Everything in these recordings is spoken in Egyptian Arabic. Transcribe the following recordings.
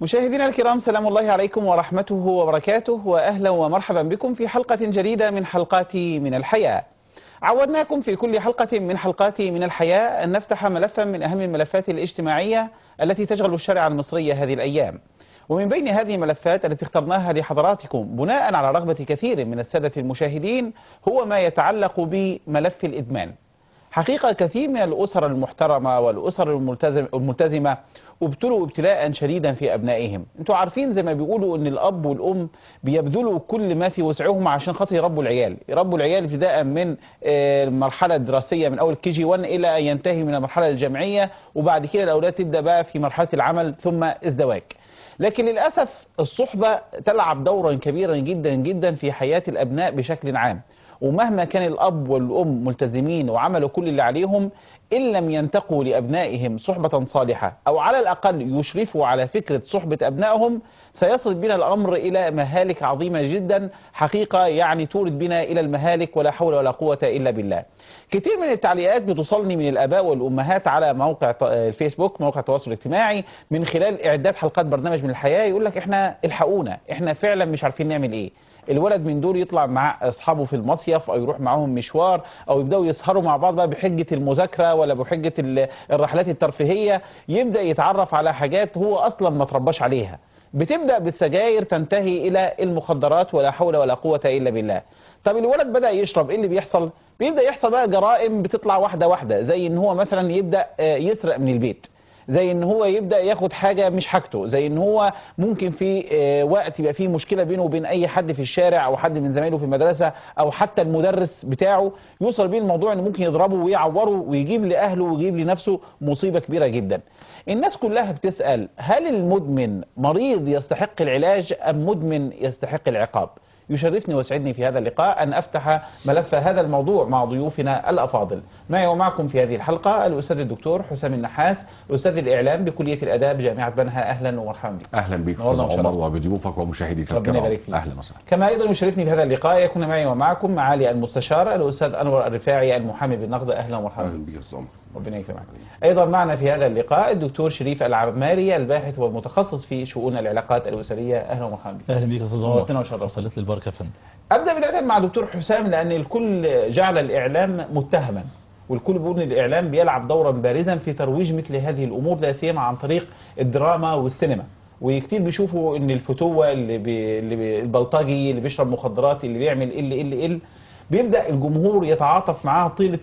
مشاهدينا الكرام سلام الله عليكم ورحمته وبركاته واهلا ومرحبا بكم في حلقه جديده من حلقات من الحياه. عودناكم في كل حلقه من حلقات من الحياه ان نفتح ملفا من اهم الملفات الاجتماعيه التي تشغل الشارع المصري هذه الايام. ومن بين هذه الملفات التي اخترناها لحضراتكم بناء على رغبه كثير من الساده المشاهدين هو ما يتعلق بملف الادمان. حقيقة كثير من الأسر المحترمة والأسر الملتزم الملتزمة ابتلوا ابتلاء شديدا في أبنائهم انتوا عارفين زي ما بيقولوا أن الأب والأم بيبذلوا كل ما في وسعهم عشان خاطر يربوا العيال يربوا العيال ابتداء من المرحلة الدراسية من أول كي جي 1 إلى أن ينتهي من المرحلة الجامعية وبعد كده الأولاد تبدأ بقى في مرحلة العمل ثم الزواج لكن للأسف الصحبة تلعب دورا كبيرا جدا جدا في حياة الأبناء بشكل عام ومهما كان الأب والأم ملتزمين وعملوا كل اللي عليهم إن لم ينتقوا لأبنائهم صحبة صالحة أو على الأقل يشرفوا على فكرة صحبة أبنائهم سيصل بنا الأمر إلى مهالك عظيمة جدا حقيقة يعني تورد بنا إلى المهالك ولا حول ولا قوة إلا بالله كتير من التعليقات بتوصلني من الآباء والأمهات على موقع الفيسبوك موقع التواصل الاجتماعي من خلال إعداد حلقات برنامج من الحياة يقول لك إحنا الحقونا إحنا فعلا مش عارفين نعمل إيه الولد من دول يطلع مع اصحابه في المصيف او يروح معاهم مشوار او يبداوا يسهروا مع بعض بقى بحجه المذاكره ولا بحجه الرحلات الترفيهيه يبدا يتعرف على حاجات هو اصلا ما ترباش عليها بتبدا بالسجاير تنتهي الى المخدرات ولا حول ولا قوه الا بالله طب الولد بدا يشرب ايه اللي بيحصل بيبدا يحصل بقى جرائم بتطلع واحده واحده زي ان هو مثلا يبدا يسرق من البيت زي ان هو يبدا ياخد حاجه مش حاجته زي ان هو ممكن في وقت يبقى فيه مشكله بينه وبين اي حد في الشارع او حد من زمايله في المدرسه او حتى المدرس بتاعه يوصل بيه الموضوع انه ممكن يضربه ويعوره ويجيب لاهله ويجيب لنفسه مصيبه كبيره جدا الناس كلها بتسال هل المدمن مريض يستحق العلاج ام مدمن يستحق العقاب يشرفني ويسعدني في هذا اللقاء أن أفتح ملف هذا الموضوع مع ضيوفنا الأفاضل معي ومعكم في هذه الحلقة الأستاذ الدكتور حسام النحاس أستاذ الإعلام بكلية الآداب جامعة بنها أهلا ومرحبا بك أهلا بك أستاذ عمر وبضيوفك ومشاهديك ربنا يبارك فيك أهلا وسهلا كما أيضا يشرفني في هذا اللقاء يكون معي ومعكم معالي المستشار الأستاذ أنور الرفاعي المحامي بالنقد أهلا ومرحبا أهلا بك أستاذ عمر ربنا يكرمك ايضا معنا في هذا اللقاء الدكتور شريف العماري الباحث والمتخصص في شؤون العلاقات الاسريه اهلا ومرحبا بك اهلا بك استاذ عمر وصلت لي البركه يا فندم ابدا بدايه مع دكتور حسام لان الكل جعل الاعلام متهما والكل بيقول ان الاعلام بيلعب دورا بارزا في ترويج مثل هذه الامور لا سيما عن طريق الدراما والسينما وكتير بيشوفوا ان الفتوه اللي, بي... اللي بي... البلطجي اللي بيشرب مخدرات اللي بيعمل ال ال ال بيبدا الجمهور يتعاطف معاه طيله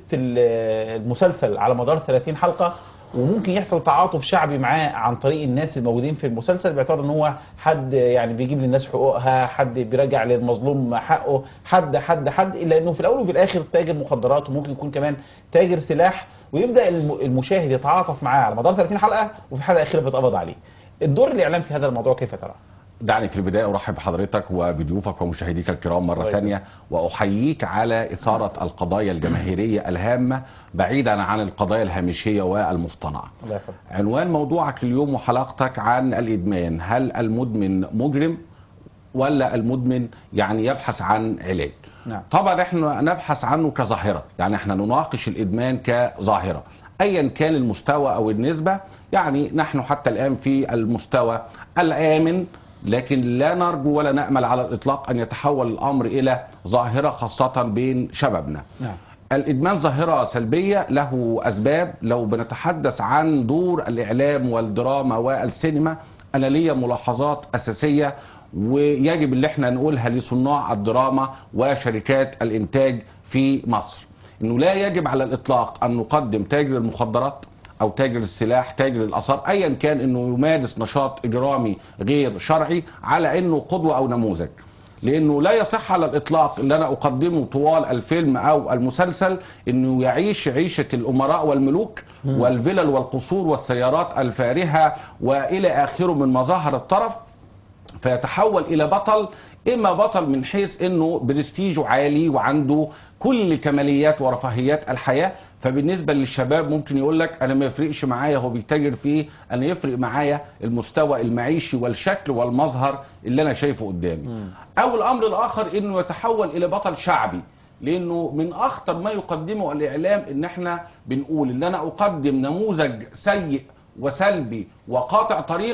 المسلسل على مدار 30 حلقه وممكن يحصل تعاطف شعبي معاه عن طريق الناس الموجودين في المسلسل باعتبار ان هو حد يعني بيجيب للناس حقوقها حد بيرجع للمظلوم حقه حد حد حد الا انه في الاول وفي الاخر تاجر مخدرات وممكن يكون كمان تاجر سلاح ويبدا المشاهد يتعاطف معاه على مدار 30 حلقه وفي الحلقه الاخيره بيتقبض عليه الدور الاعلام في هذا الموضوع كيف ترى؟ دعني في البداية أرحب بحضرتك وبضيوفك ومشاهديك الكرام مرة ثانية وأحييك على إثارة القضايا الجماهيرية الهامة بعيدا عن القضايا الهامشية والمصطنعة عنوان موضوعك اليوم وحلقتك عن الإدمان هل المدمن مجرم ولا المدمن يعني يبحث عن علاج نعم. طبعا احنا نبحث عنه كظاهرة يعني احنا نناقش الإدمان كظاهرة ايا كان المستوى او النسبة يعني نحن حتى الآن في المستوى الآمن لكن لا نرجو ولا نأمل على الإطلاق أن يتحول الأمر إلى ظاهرة خاصة بين شبابنا نعم. الإدمان ظاهرة سلبية له أسباب لو بنتحدث عن دور الإعلام والدراما والسينما أنا ليا ملاحظات أساسية ويجب اللي احنا نقولها لصناع الدراما وشركات الإنتاج في مصر انه لا يجب على الاطلاق ان نقدم تاجر المخدرات او تاجر السلاح تاجر الاثار ايا كان انه يمارس نشاط اجرامي غير شرعي على انه قدوه او نموذج لانه لا يصح على الاطلاق اللي انا اقدمه طوال الفيلم او المسلسل انه يعيش عيشه الامراء والملوك والفلل والقصور والسيارات الفارهه والى اخره من مظاهر الطرف فيتحول الى بطل اما بطل من حيث انه برستيجه عالي وعنده كل كماليات ورفاهيات الحياه فبالنسبه للشباب ممكن يقول لك انا ما يفرقش معايا هو بيتاجر في ايه انا يفرق معايا المستوى المعيشي والشكل والمظهر اللي انا شايفه قدامي او الامر الاخر انه يتحول الى بطل شعبي لانه من اخطر ما يقدمه الاعلام ان احنا بنقول ان انا اقدم نموذج سيء وسلبي وقاطع طريق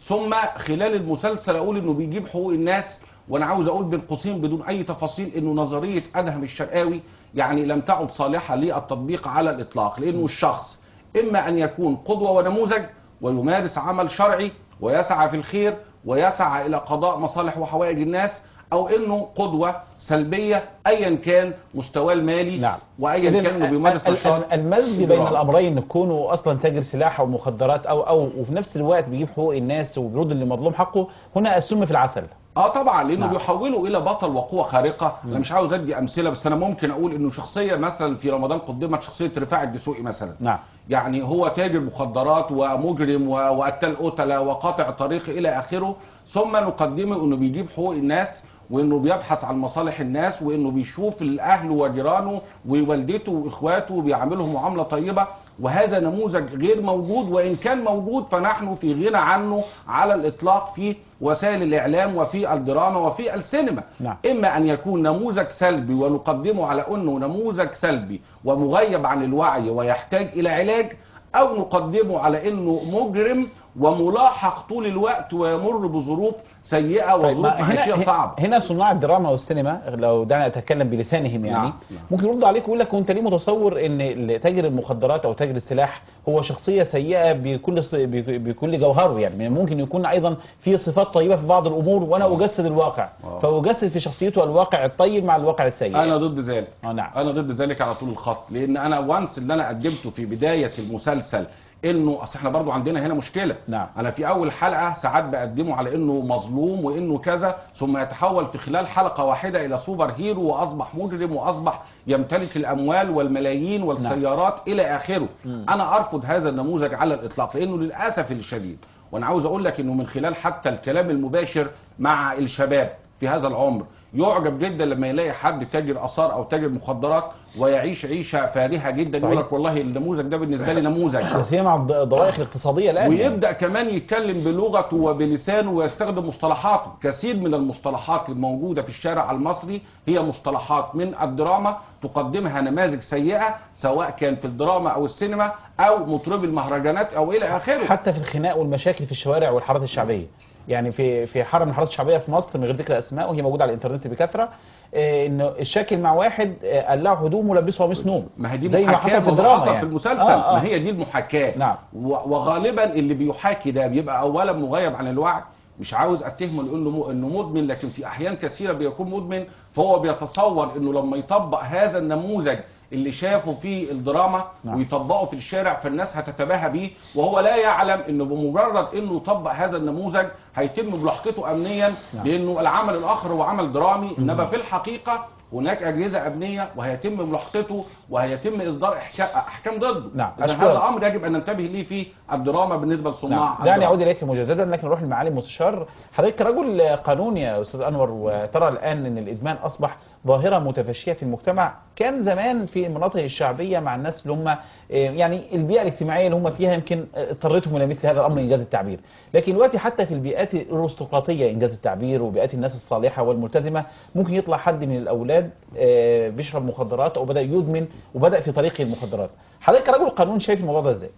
ثم خلال المسلسل اقول انه بيجيب حقوق الناس وانا عاوز اقول بين قوسين بدون اي تفاصيل انه نظريه ادهم الشرقاوي يعني لم تعد صالحه للتطبيق على الاطلاق لانه الشخص اما ان يكون قدوه ونموذج ويمارس عمل شرعي ويسعى في الخير ويسعى الى قضاء مصالح وحوائج الناس او انه قدوه سلبيه ايا كان مستواه المالي نعم وايا إذن كان انه بيمارس ال- ال- نشاط المزج بين إجرام. الامرين كونه اصلا تاجر سلاح او مخدرات او او وفي نفس الوقت بيجيب حقوق الناس وبيرد اللي مظلوم حقه هنا السم في العسل اه طبعا لانه نعم. نعم. بيحوله الى بطل وقوه خارقه انا مش عاوز ادي امثله بس انا ممكن اقول انه شخصيه مثلا في رمضان قدمت شخصيه رفاعي الدسوقي مثلا نعم يعني هو تاجر مخدرات ومجرم و- وقتال قتله وقاطع طريق الى اخره ثم نقدمه انه بيجيب حقوق الناس وانه بيبحث عن مصالح الناس وانه بيشوف الاهل وجيرانه ووالدته واخواته وبيعاملهم معامله طيبه وهذا نموذج غير موجود وان كان موجود فنحن في غنى عنه على الاطلاق في وسائل الاعلام وفي الدراما وفي السينما نعم. اما ان يكون نموذج سلبي ونقدمه على انه نموذج سلبي ومغيب عن الوعي ويحتاج الى علاج او نقدمه على انه مجرم وملاحق طول الوقت ويمر بظروف سيئه طيب وظروف ما معيشيه هنا صعبه هنا صناع الدراما والسينما لو دعنا نتكلم بلسانهم يعني نعم، نعم. ممكن يرد عليك ويقول لك وانت ليه متصور ان تاجر المخدرات او تاجر السلاح هو شخصيه سيئه بكل ص- بك- بكل جوهره يعني ممكن يكون ايضا في صفات طيبه في بعض الامور وانا اجسد الواقع آه. فاجسد في شخصيته الواقع الطيب مع الواقع السيء انا ضد ذلك اه نعم انا ضد ذلك على طول الخط لان انا وانس اللي انا قدمته في بدايه المسلسل انه اصل احنا برضو عندنا هنا مشكله نعم. انا في اول حلقه ساعات بقدمه على انه مظلوم وانه كذا ثم يتحول في خلال حلقه واحده الى سوبر هيرو واصبح مجرم واصبح يمتلك الاموال والملايين والسيارات الى اخره انا ارفض هذا النموذج على الاطلاق لانه للاسف الشديد وانا عاوز اقول لك انه من خلال حتى الكلام المباشر مع الشباب في هذا العمر يعجب جدا لما يلاقي حد تاجر اثار او تاجر مخدرات ويعيش عيشه فارهه جدا صحيح. يقول لك والله النموذج ده بالنسبه لي نموذج بس هي مع الض- الضوائق الاقتصاديه الان يعني. ويبدا كمان يتكلم بلغته وبلسانه ويستخدم مصطلحاته كثير من المصطلحات الموجوده في الشارع المصري هي مصطلحات من الدراما تقدمها نماذج سيئه سواء كان في الدراما او السينما او مطرب المهرجانات او الى اخره حتى في الخناق والمشاكل في الشوارع والحارات الشعبيه يعني في في حاره من الحارات الشعبيه في مصر من غير ذكر اسماء وهي موجوده على الانترنت بكثره آه، انه الشاكل مع واحد آه، قلعه هدوم ولبسه قميص نوم ما هي دي زي ما محاكاة حصل في وده الدراما حصل يعني. في المسلسل آه، آه. ما هي دي المحاكاة نعم. و- وغالبا اللي بيحاكي ده بيبقى اولا مغيب عن الوعي مش عاوز اتهمه لانه م- انه مدمن لكن في احيان كثيره بيكون مدمن فهو بيتصور انه لما يطبق هذا النموذج اللي شافه في الدراما نعم. ويطبقه في الشارع فالناس هتتباهى بيه وهو لا يعلم انه بمجرد انه يطبق هذا النموذج هيتم ملاحقته امنيا نعم. لانه العمل الاخر هو عمل درامي انما في الحقيقه هناك اجهزه امنيه وهيتم ملاحقته وهيتم اصدار احكام احكام ضده نعم. إذا أشكرك. هذا امر يجب ان ننتبه ليه في الدراما بالنسبه لصناع نعم دعني الدراما. اعود اليك مجددا لكن نروح لمعالي المستشار حضرتك رجل قانون يا استاذ انور وترى الان ان الادمان اصبح ظاهره متفشيه في المجتمع كان زمان في المناطق الشعبيه مع الناس اللي هم آه، يعني البيئه الاجتماعيه اللي هم فيها يمكن آه، اضطرتهم الى مثل هذا الامر انجاز التعبير لكن دلوقتي حتى في البيئات الارستقراطيه انجاز التعبير وبيئات الناس الصالحه والملتزمه ممكن يطلع حد من الاولاد آه، بيشرب مخدرات او بدا يدمن وبدا في طريق المخدرات حضرتك كرجل قانون شايف الموضوع ده ازاي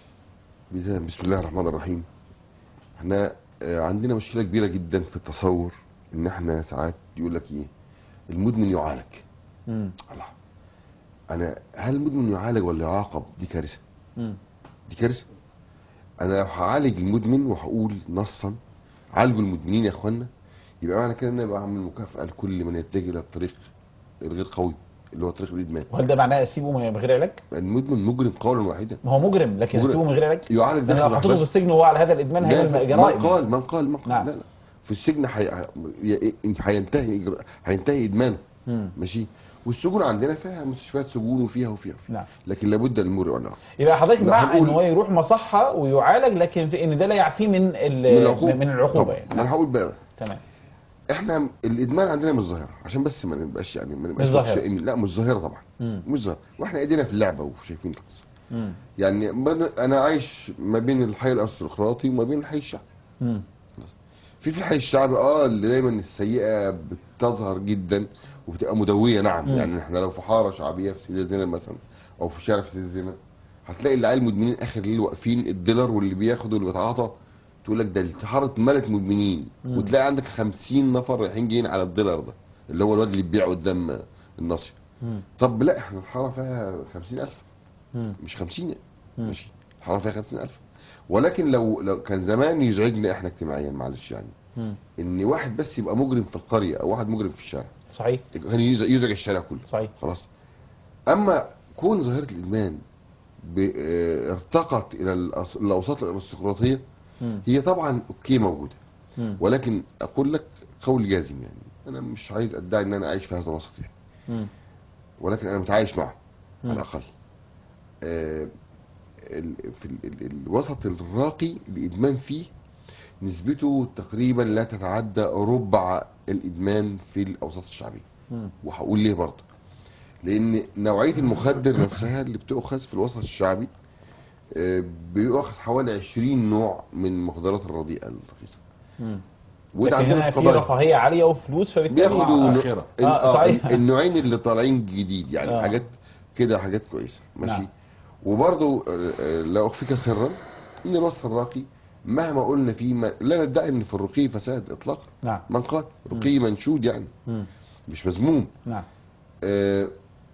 بداية بسم الله الرحمن الرحيم احنا آه، عندنا مشكلة كبيرة جدا في التصور ان احنا ساعات يقول لك ايه المدمن يعالج مم. الله انا هل المدمن يعالج ولا يعاقب دي كارثة مم. دي كارثة انا لو هعالج المدمن وهقول نصا عالجوا المدمنين يا اخوانا يبقى معنى كده ان انا بعمل مكافأة لكل من يتجه الى الطريق الغير قوي اللي هو طريق الادمان وهل ده معناه اسيبه من غير علاج؟ المدمن مجرم قولا واحدا ما هو مجرم لكن مجرم. اسيبه من غير علاج؟ يعالج ده لو داخل حطيته في محبس السجن وهو على هذا الادمان لا هيعمل من جرائم قال من قال من قال نعم. لا لا في السجن حي... ي- هينتهي إجراء- هينتهي ادمانه مم. ماشي والسجون عندنا فيها مستشفيات سجون وفيها وفيها, وفيها. نعم لكن لابد المرء ولا يبقى حضرتك لا، مع هنقول- ان هو يروح مصحه ويعالج لكن في ان ده لا يعفيه من من ال- العقوبه من العقوبه طبعا. يعني انا نعم. هقول بقى تمام احنا الادمان عندنا مش ظاهره عشان بس ما نبقاش يعني ما نبقاش مش ظاهرة. متشائمين. لا مش ظاهره طبعا مم. مش ظاهره واحنا ايدينا في اللعبه وشايفين القصه مم. يعني بن- انا عايش ما بين الحي الارستقراطي وما بين الحي الشعبي مم. في في الحي الشعبي اه اللي دايما السيئه بتظهر جدا وبتبقى مدويه نعم مم. يعني احنا لو في حاره شعبيه في سيدة زينب مثلا او في شارع في سيدة زينب هتلاقي العيال المدمنين اخر الليل واقفين الديلر واللي بياخد واللي بيتعاطى تقول لك ده الحاره ملك مدمنين مم. وتلاقي عندك 50 نفر رايحين جايين على الديلر ده اللي هو الواد اللي بيبيع قدام الناصيه مم. طب لا احنا الحاره فيها 50000 مم. مش 50 مم. ماشي الحاره فيها 50000 ولكن لو لو كان زمان يزعجنا احنا اجتماعيا معلش يعني مم. ان واحد بس يبقى مجرم في القريه او واحد مجرم في الشارع صحيح كان يزعج يزعج الشارع كله صحيح خلاص اما كون ظاهره الادمان ب- آه، ارتقت الى الأص- الاوساط الارستقراطيه مم. هي طبعا اوكي موجوده مم. ولكن اقول لك قول جازم يعني انا مش عايز ادعي ان انا عايش في هذا الوسط يعني مم. ولكن انا متعايش معه مم. على الاقل آه، ال- في ال- ال- الوسط الراقي الادمان فيه نسبته تقريبا لا تتعدى ربع الادمان في الاوساط الشعبيه مم. وهقول ليه برضه لان نوعيه المخدر نفسها اللي بتؤخذ في الوسط الشعبي آه، بيؤخذ حوالي 20 نوع من المخدرات الرديئه الرخيصه مم. وده لكن عندنا هنا في في قضايا رفاهيه عاليه وفلوس فبالتالي بياخدوا نوع- آخرة. ال- آه، آه صحيح. النوعين اللي طالعين جديد يعني آه. حاجات كده حاجات كويسه ماشي نعم. وبرضو آه، آه، لا اخفيك سرا ان الوسط الراقي مهما قلنا فيه ما لا ندعي ان في الرقي فساد اطلاقا نعم من قال رقي منشود يعني مم. مش مذموم نعم آه،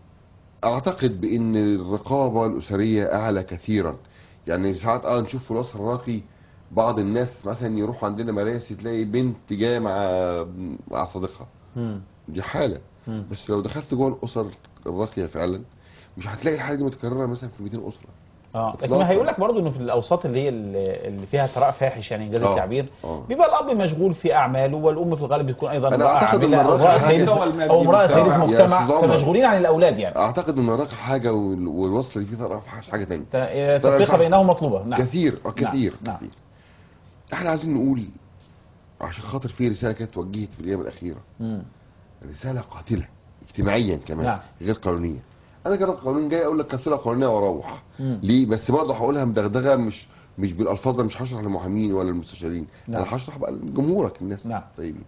اعتقد بان الرقابه الاسريه اعلى كثيرا يعني ساعات اه نشوف في الوسط الراقي بعض الناس مثلا يروحوا عندنا مراسي تلاقي بنت جايه مع مع صديقها مم. دي حاله مم. بس لو دخلت جوه الاسر الراقيه فعلا مش هتلاقي الحاله دي متكرره مثلا في 200 اسره اه لكن إطلاقاً. ما هيقول لك برضه انه في الاوساط اللي هي اللي اللي فيها ثراء فاحش يعني انجاز آه. التعبير اه بيبقى الاب مشغول في اعماله والام في الغالب بتكون ايضا أنا امراه أعتقد إن عامله او الراجل امراه حاجة سيده هو المادي او امراه مجتمع. سيده يا مجتمع أستاذ عمر. فمشغولين عن الاولاد يعني اعتقد ان الراقي حاجه وال- والوصل اللي فيه ثراء فحش حاجه ثانيه ت- التفرقه بينهم مطلوبه نعم كثير اه كثير نعم. كثير احنا عايزين نقول عشان خاطر في رساله كانت وجهت في الايام الاخيره مم. رساله قاتله اجتماعيا كمان نعم. غير قانونيه انا كان قانون جاي اقول لك كبسوله قانونيه واروح مم. ليه بس برضه هقولها مدغدغه مش مش بالالفاظ مش هشرح للمحامين ولا المستشارين نعم. انا هشرح بقى لجمهورك الناس نعم. طيبين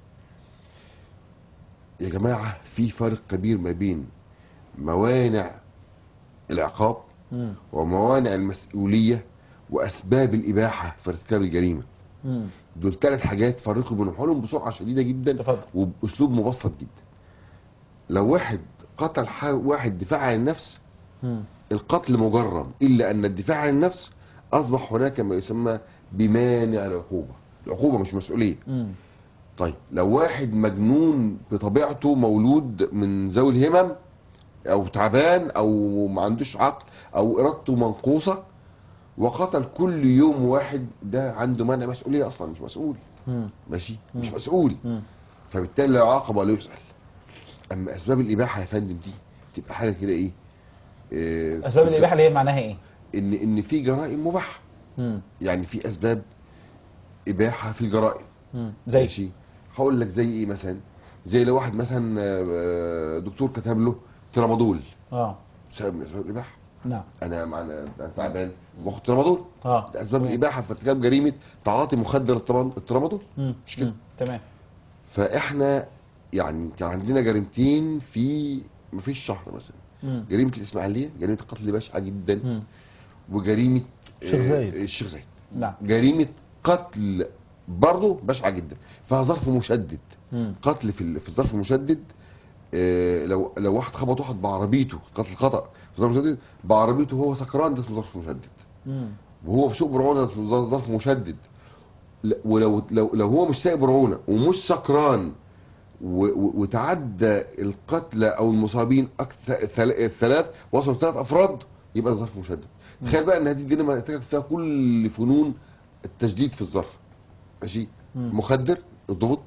يا جماعه في فرق كبير ما بين موانع العقاب مم. وموانع المسؤوليه واسباب الاباحه في ارتكاب الجريمه مم. دول ثلاث حاجات فرقوا بينهم حولهم بسرعه شديده جدا تفضل وباسلوب مبسط جدا لو واحد قتل ح- واحد دفاع عن النفس مم. القتل مجرم الا ان الدفاع عن النفس اصبح هناك ما يسمى بمانع العقوبه العقوبه مش مسؤوليه مم. طيب لو واحد مجنون بطبيعته مولود من ذوي الهمم او تعبان او ما عندوش عقل او ارادته منقوصه وقتل كل يوم واحد ده عنده منع مسؤوليه اصلا مش مسؤول مم. ماشي مش مم. مسؤول مم. فبالتالي لا يعاقب ولا يسأل اما اسباب الاباحه يا فندم دي تبقى حاجه كده ايه آه، اسباب الاباحه اللي هي معناها ايه؟ ان ان في جرائم مباحه مم. يعني في اسباب اباحه في الجرائم مم. زي ماشي هقول لك زي ايه مثلا زي لو واحد مثلا آه، آه، دكتور كتب له ترامادول اه سبب من اسباب الاباحه نعم انا معنا انا تعبان باخد ترامادول اه ده اسباب الاباحه في ارتكاب جريمه تعاطي مخدر الترام- الترامادول مم. مش كده مم. تمام فاحنا يعني كان عندنا جريمتين في مفيش شهر مثلا مم. جريمه الاسماعيليه جريمه قتل بشعه جدا مم. وجريمه الشيخ آه، زايد. الشيخ زايد نعم جريمه قتل برضه بشعه جدا فيها ظرف مشدد مم. قتل في ال- في الظرف المشدد آه، لو لو واحد خبط واحد بعربيته قتل خطا في ظرف مشدد بعربيته وهو سكران ده اسمه ظرف مشدد مم. وهو بسوق برعونه ده اسمه ظرف مشدد لا- ولو لو لو هو مش سايق برعونه ومش سكران و- و- وتعدى القتلى او المصابين اكثر ثل- الثلاث وصلوا ثلاث افراد يبقى ده ظرف مشدد تخيل بقى ان هذه الجريمه ارتكب فيها كل فنون التشديد في الظرف ماشي مم. مخدر الضغط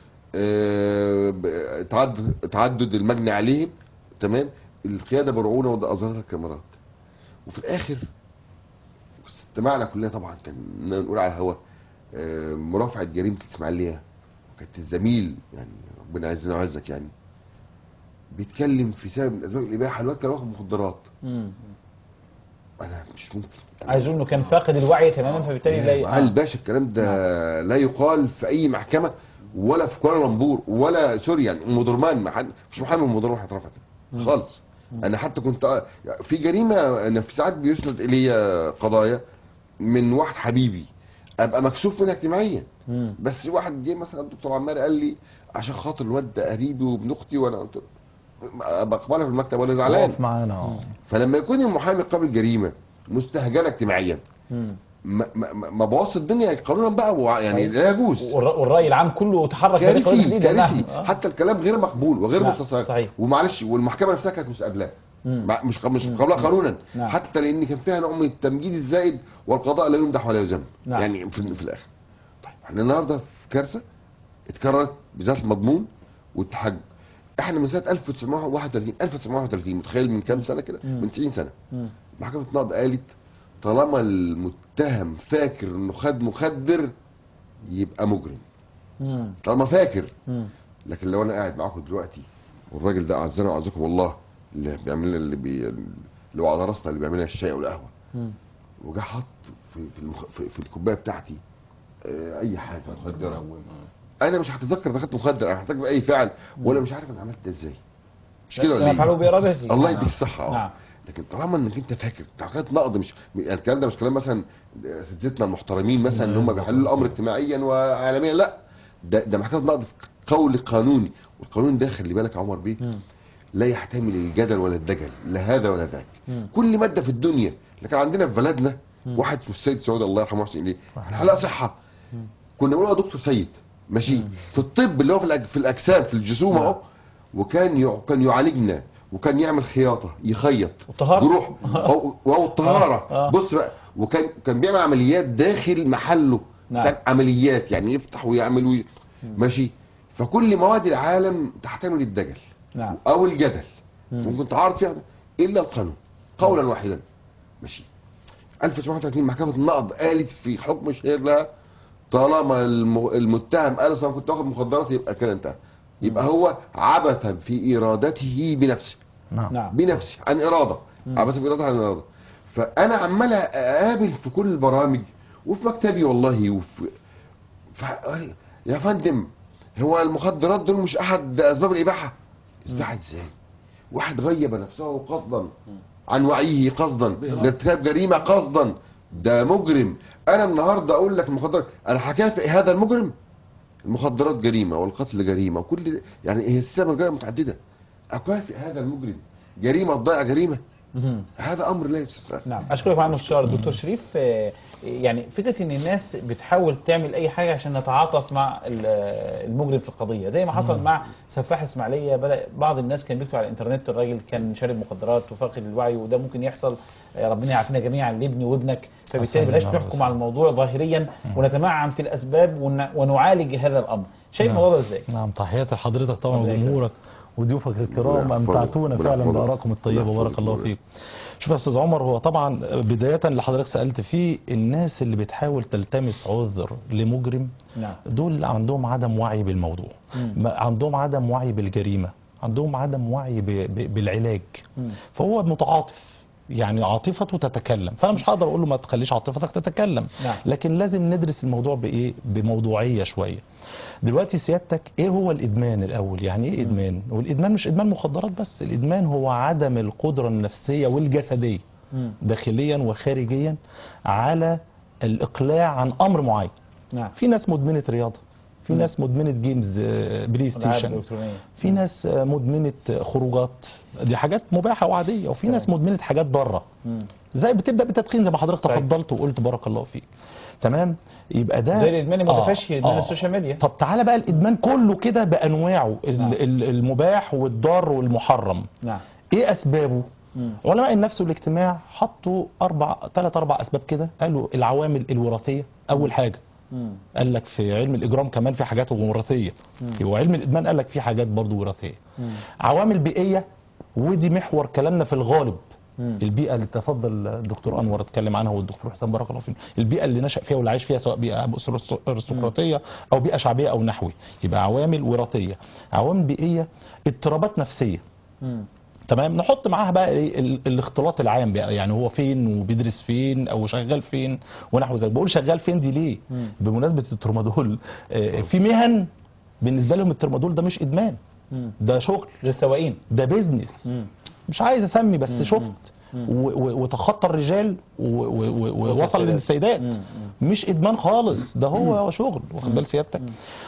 آه، ب- تعدد تعدد المجني عليهم تمام القياده برعونه وده اظهرها الكاميرات وفي الاخر استمعنا كلنا طبعا كان نقول على الهواء آه، مرافعه جريمه الاسماعيليه كانت الزميل يعني ربنا يعزنا ويعزك يعني بيتكلم في سبب من اسباب الاباحه الواد كان واخد مخدرات مم. انا مش ممكن عايز اقول انه كان فاقد الوعي تماما فبالتالي لا يا ي- معالي آه. الباشا الكلام ده لا يقال في اي محكمه ولا في كوالالمبور ولا سوري يعني ام درمان ما حد مش محامي ام درمان هيترفع كده خالص انا حتى كنت آه، في جريمه انا في ساعات بيسند الي قضايا من واحد حبيبي ابقى مكسوف منها اجتماعيا مم. بس واحد جه مثلا الدكتور عمار قال لي عشان خاطر الواد ده قريبي وابن اختي وانا قلت له بقبلها في المكتب وانا زعلان وقف معانا اه فلما يكون المحامي قابل جريمه مستهجنه اجتماعيا مم. ما ما ما بوظ الدنيا قانونا بقى وع- يعني طيب. لا يجوز والر- والراي العام كله تحرك بهذه القضية كارثي الجديدة. كارثي نعم. آه. حتى الكلام غير مقبول وغير نعم، مستصاغ صحيح. ومعلش والمحكمه نفسها كانت مش قابلاه مم. مع- مش مش مم. قابلها قانونا نعم. حتى لان كان فيها نوع من التمجيد الزائد والقضاء لا يمدح ولا يذم نعم. يعني في, في الاخر طيب احنا النهارده في كارثه اتكررت بذات المضمون والتحجم احنا من سنه 1931 1931 متخيل من كام سنه كده مم. من 90 سنه مم. محكمه النقض قالت طالما المتهم فاكر انه خد مخدر يبقى مجرم مم. طالما فاكر مم. لكن لو انا قاعد معاكم دلوقتي والراجل ده اعزنا واعزكم والله اللي بيعمل اللي بي اللي هو على راسنا اللي بيعملها الشاي والقهوه مم. وجا حط في في, المخ... في, في الكوبايه بتاعتي آه، اي حاجه مخدره انا مش هتذكر انا خدت مخدر انا هحتاج باي فعل ولا مش عارف انا عملت ده ازاي مش كده ولا أنا فعله ايه؟ بإرادتي الله نعم. يديك الصحه اه نعم لكن طالما انك انت فاكر تعقيدات نقد مش يعني الكلام ده مش كلام مثلا اساتذتنا المحترمين مثلا اللي هم بيحللوا الامر اجتماعيا وعالميا لا ده ده محكمه نقد في قول قانوني والقانون ده خلي بالك يا عمر بيه مم. لا يحتمل الجدل ولا الدجل لا هذا ولا ذاك مم. كل ماده في الدنيا لكن عندنا في بلدنا واحد اسمه السيد سعود الله يرحمه ويحسن اليه حلقه صحه كنا بنقول له دكتور سيد ماشي في الطب اللي هو في, الأج... في الاجسام في الجسوم اهو وكان ي... كان يعالجنا وكان يعمل خياطه يخيط والطهارة؟ جروح او او الطهاره آه، آه. بص بقى وكان كان بيعمل عمليات داخل محله نعم. كان عمليات يعني يفتح ويعمل وي... ماشي فكل مواد العالم تحتمل الدجل نعم او الجدل مم. ممكن تعارض فيها الا القانون قولا واحدا ماشي 1931 محكمه النقض قالت في حكم شهير لها طالما الم- المتهم قال أصل انا كنت واخد مخدرات يبقى كده انتهى يبقى هو عبث في ارادته بنفسه نعم نعم بنفسه عن اراده عبث في ارادته عن اراده فانا عمال اقابل في كل البرامج وفي مكتبي والله وفي ف... يا فندم هو المخدرات دول مش احد اسباب الاباحه اباحه ازاي واحد غيب نفسه قصدا عن وعيه قصدا لارتكاب جريمه قصدا ده مجرم انا النهارده اقول لك المخدرات انا هكافئ هذا المجرم المخدرات جريمه والقتل جريمه وكل يعني هي السلسله الجريمه متعدده اكافئ هذا المجرم جريمه تضيع جريمه مهم. هذا امر لا يستساغ نعم اشكرك معنا الشهر دكتور شريف آه، يعني فكره ان الناس بتحاول تعمل اي حاجه عشان نتعاطف مع ال- آه، المجرم في القضيه زي ما حصل مع سفاح اسماعيليه بدا بعض الناس كان بيكتب على الانترنت الراجل كان شارب مخدرات وفاقد الوعي وده ممكن يحصل آه، ربنا يعافينا جميعا لابني وابنك فبالتالي أسأل بلاش الله نحكم على الموضوع ظاهريا ونتمعن في الاسباب ون- ونعالج هذا الامر شايف نعم. الموضوع ده ازاي؟ نعم تحياتي لحضرتك طبعا الله يكرمك. وجمهورك وضيوفك الكرام ربنا يحفظك. امتعتونا ربنا فعلا يحفظك. بارائكم الطيبه ربنا بارك يحفظك. الله فيك شوف يا استاذ عمر هو طبعا بدايه اللي حضرتك سالت فيه الناس اللي بتحاول تلتمس عذر لمجرم نعم دول عندهم عدم وعي بالموضوع مم. ما- عندهم عدم وعي بالجريمه عندهم عدم وعي ب- ب- بالعلاج مم. فهو متعاطف يعني عاطفته تتكلم فانا مش هقدر اقول له ما تخليش عاطفتك تتكلم نعم. لكن لازم ندرس الموضوع بايه بموضوعيه شويه دلوقتي سيادتك ايه هو الادمان الاول يعني ايه ادمان والادمان مش ادمان مخدرات بس الادمان هو عدم القدره النفسيه والجسديه مم. داخليا وخارجيا على الاقلاع عن امر معين نعم في ناس مدمنه رياضه في مم. ناس مدمنه جيمز آه، بلاي الألعاب ستيشن الإلكترونية. في ناس آه، مدمنه آه، خروجات دي حاجات مباحه وعاديه وفي ناس مدمنه حاجات بره مم. زي بتبدا بالتدخين زي ما حضرتك طيب. تفضلت وقلت بارك الله فيك تمام يبقى ده زي الادمان المتفشي آه، ادمان آه. السوشيال ميديا طب تعالى بقى الادمان كله كده بانواعه ال- نعم. ال- المباح والضار والمحرم نعم ايه اسبابه مم. علماء النفس والاجتماع حطوا اربع ثلاث اربع اسباب كده قالوا العوامل الوراثيه اول حاجه مم. قال لك في علم الاجرام كمان في حاجات وراثيه وعلم الادمان قال لك في حاجات برضه وراثيه مم. عوامل بيئيه ودي محور كلامنا في الغالب مم. البيئه اللي تفضل الدكتور انور اتكلم عنها والدكتور حسام بارك الله فيهم البيئه اللي نشا فيها واللي عايش فيها سواء بيئه ارستقراطيه او بيئه شعبيه او نحوي يبقى عوامل وراثيه عوامل بيئيه اضطرابات نفسيه مم. تمام نحط معاها بقى ايه ال- الاختلاط العام بقى يعني هو فين وبيدرس فين او شغال فين ونحو ذلك بقول شغال فين دي ليه مم. بمناسبه الترمادول آه، في مهن بالنسبه لهم الترمادول ده مش ادمان مم. ده شغل للسواقين ده بيزنس مم. مش عايز اسمي بس شفت و- و- وتخطى الرجال و- و- و- ووصل السيدات. للسيدات مم. مش ادمان خالص ده هو شغل واخد بال سيادتك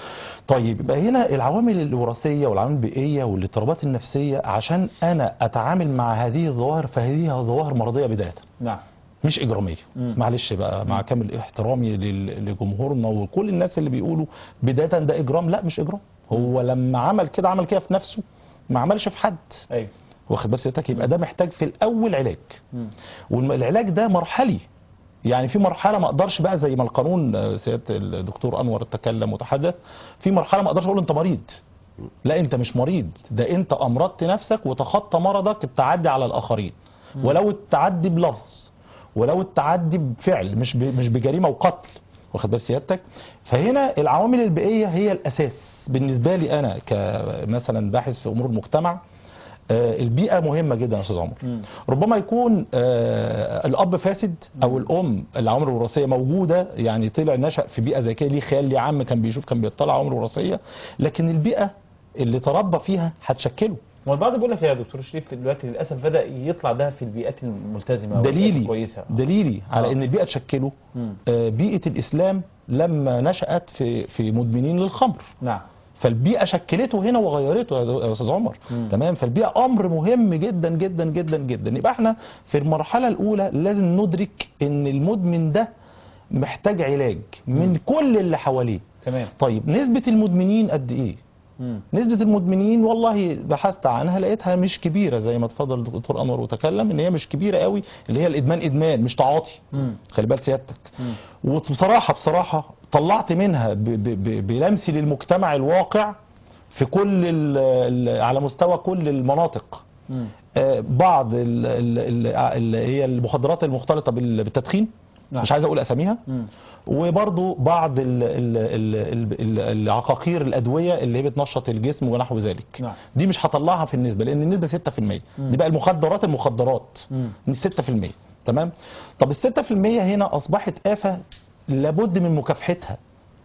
طيب يبقى هنا العوامل الوراثيه والعوامل البيئيه والاضطرابات النفسيه عشان انا اتعامل مع هذه الظواهر فهذه ظواهر مرضيه بدايه نعم مش اجراميه مم. معلش بقى مع كامل احترامي لل- لجمهورنا وكل الناس اللي بيقولوا بدايه ده اجرام لا مش اجرام هو لما عمل كده عمل كده في نفسه ما عملش في حد ايوه واخد بس سيادتك يبقى ده محتاج في الاول علاج مم. والعلاج ده مرحلي يعني في مرحله ما اقدرش بقى زي ما القانون آه، سياده الدكتور انور تكلم وتحدث في مرحله ما اقدرش اقول انت مريض لا انت مش مريض ده انت امرضت نفسك وتخطى مرضك التعدي على الاخرين ولو التعدي بلفظ ولو التعدي بفعل مش ب- مش بجريمه وقتل واخد بال سيادتك فهنا العوامل البيئيه هي الاساس بالنسبه لي انا كمثلا باحث في امور المجتمع آه، البيئه مهمه جدا يا استاذ عمر مم. ربما يكون آه، الاب فاسد او الام العوامل الوراثيه موجوده يعني طلع نشا في بيئه زي كده ليه خال ليه عم كان بيشوف كان بيطلع عوامل وراثيه لكن البيئه اللي تربى فيها هتشكله ما البعض بيقول لك يا دكتور شريف دلوقتي للاسف بدا يطلع ده في البيئات الملتزمه والبيئات دليلي الكويسه دليلي على آه. ان البيئه تشكله مم. آه، بيئه الاسلام لما نشات في في مدمنين للخمر نعم فالبيئه شكلته هنا وغيرته يا يا استاذ عمر مم. تمام فالبيئه امر مهم جدا جدا جدا جدا يبقى احنا في المرحله الاولى لازم ندرك ان المدمن ده محتاج علاج من كل اللي حواليه تمام طيب نسبه المدمنين قد ايه مم. نسبة المدمنين والله بحثت عنها لقيتها مش كبيرة زي ما اتفضل الدكتور أنور وتكلم ان هي مش كبيرة قوي اللي هي الإدمان إدمان مش تعاطي مم. خلي بال سيادتك مم. وبصراحة بصراحة طلعت منها ب- ب- ب- بلمسي للمجتمع الواقع في كل ال ال على مستوى كل المناطق مم. آه، بعض ال- ال- ال- اللي هي المخدرات المختلطة بال- بالتدخين نعم. مش عايز اقول اساميها مم. وبرضو بعض ال ال ال ال العقاقير الادويه اللي هي بتنشط الجسم ونحو ذلك نعم. دي مش هطلعها في النسبه لان النسبه 6% دي بقى المخدرات المخدرات مم. 6% تمام طب ال 6% هنا اصبحت افه لابد من مكافحتها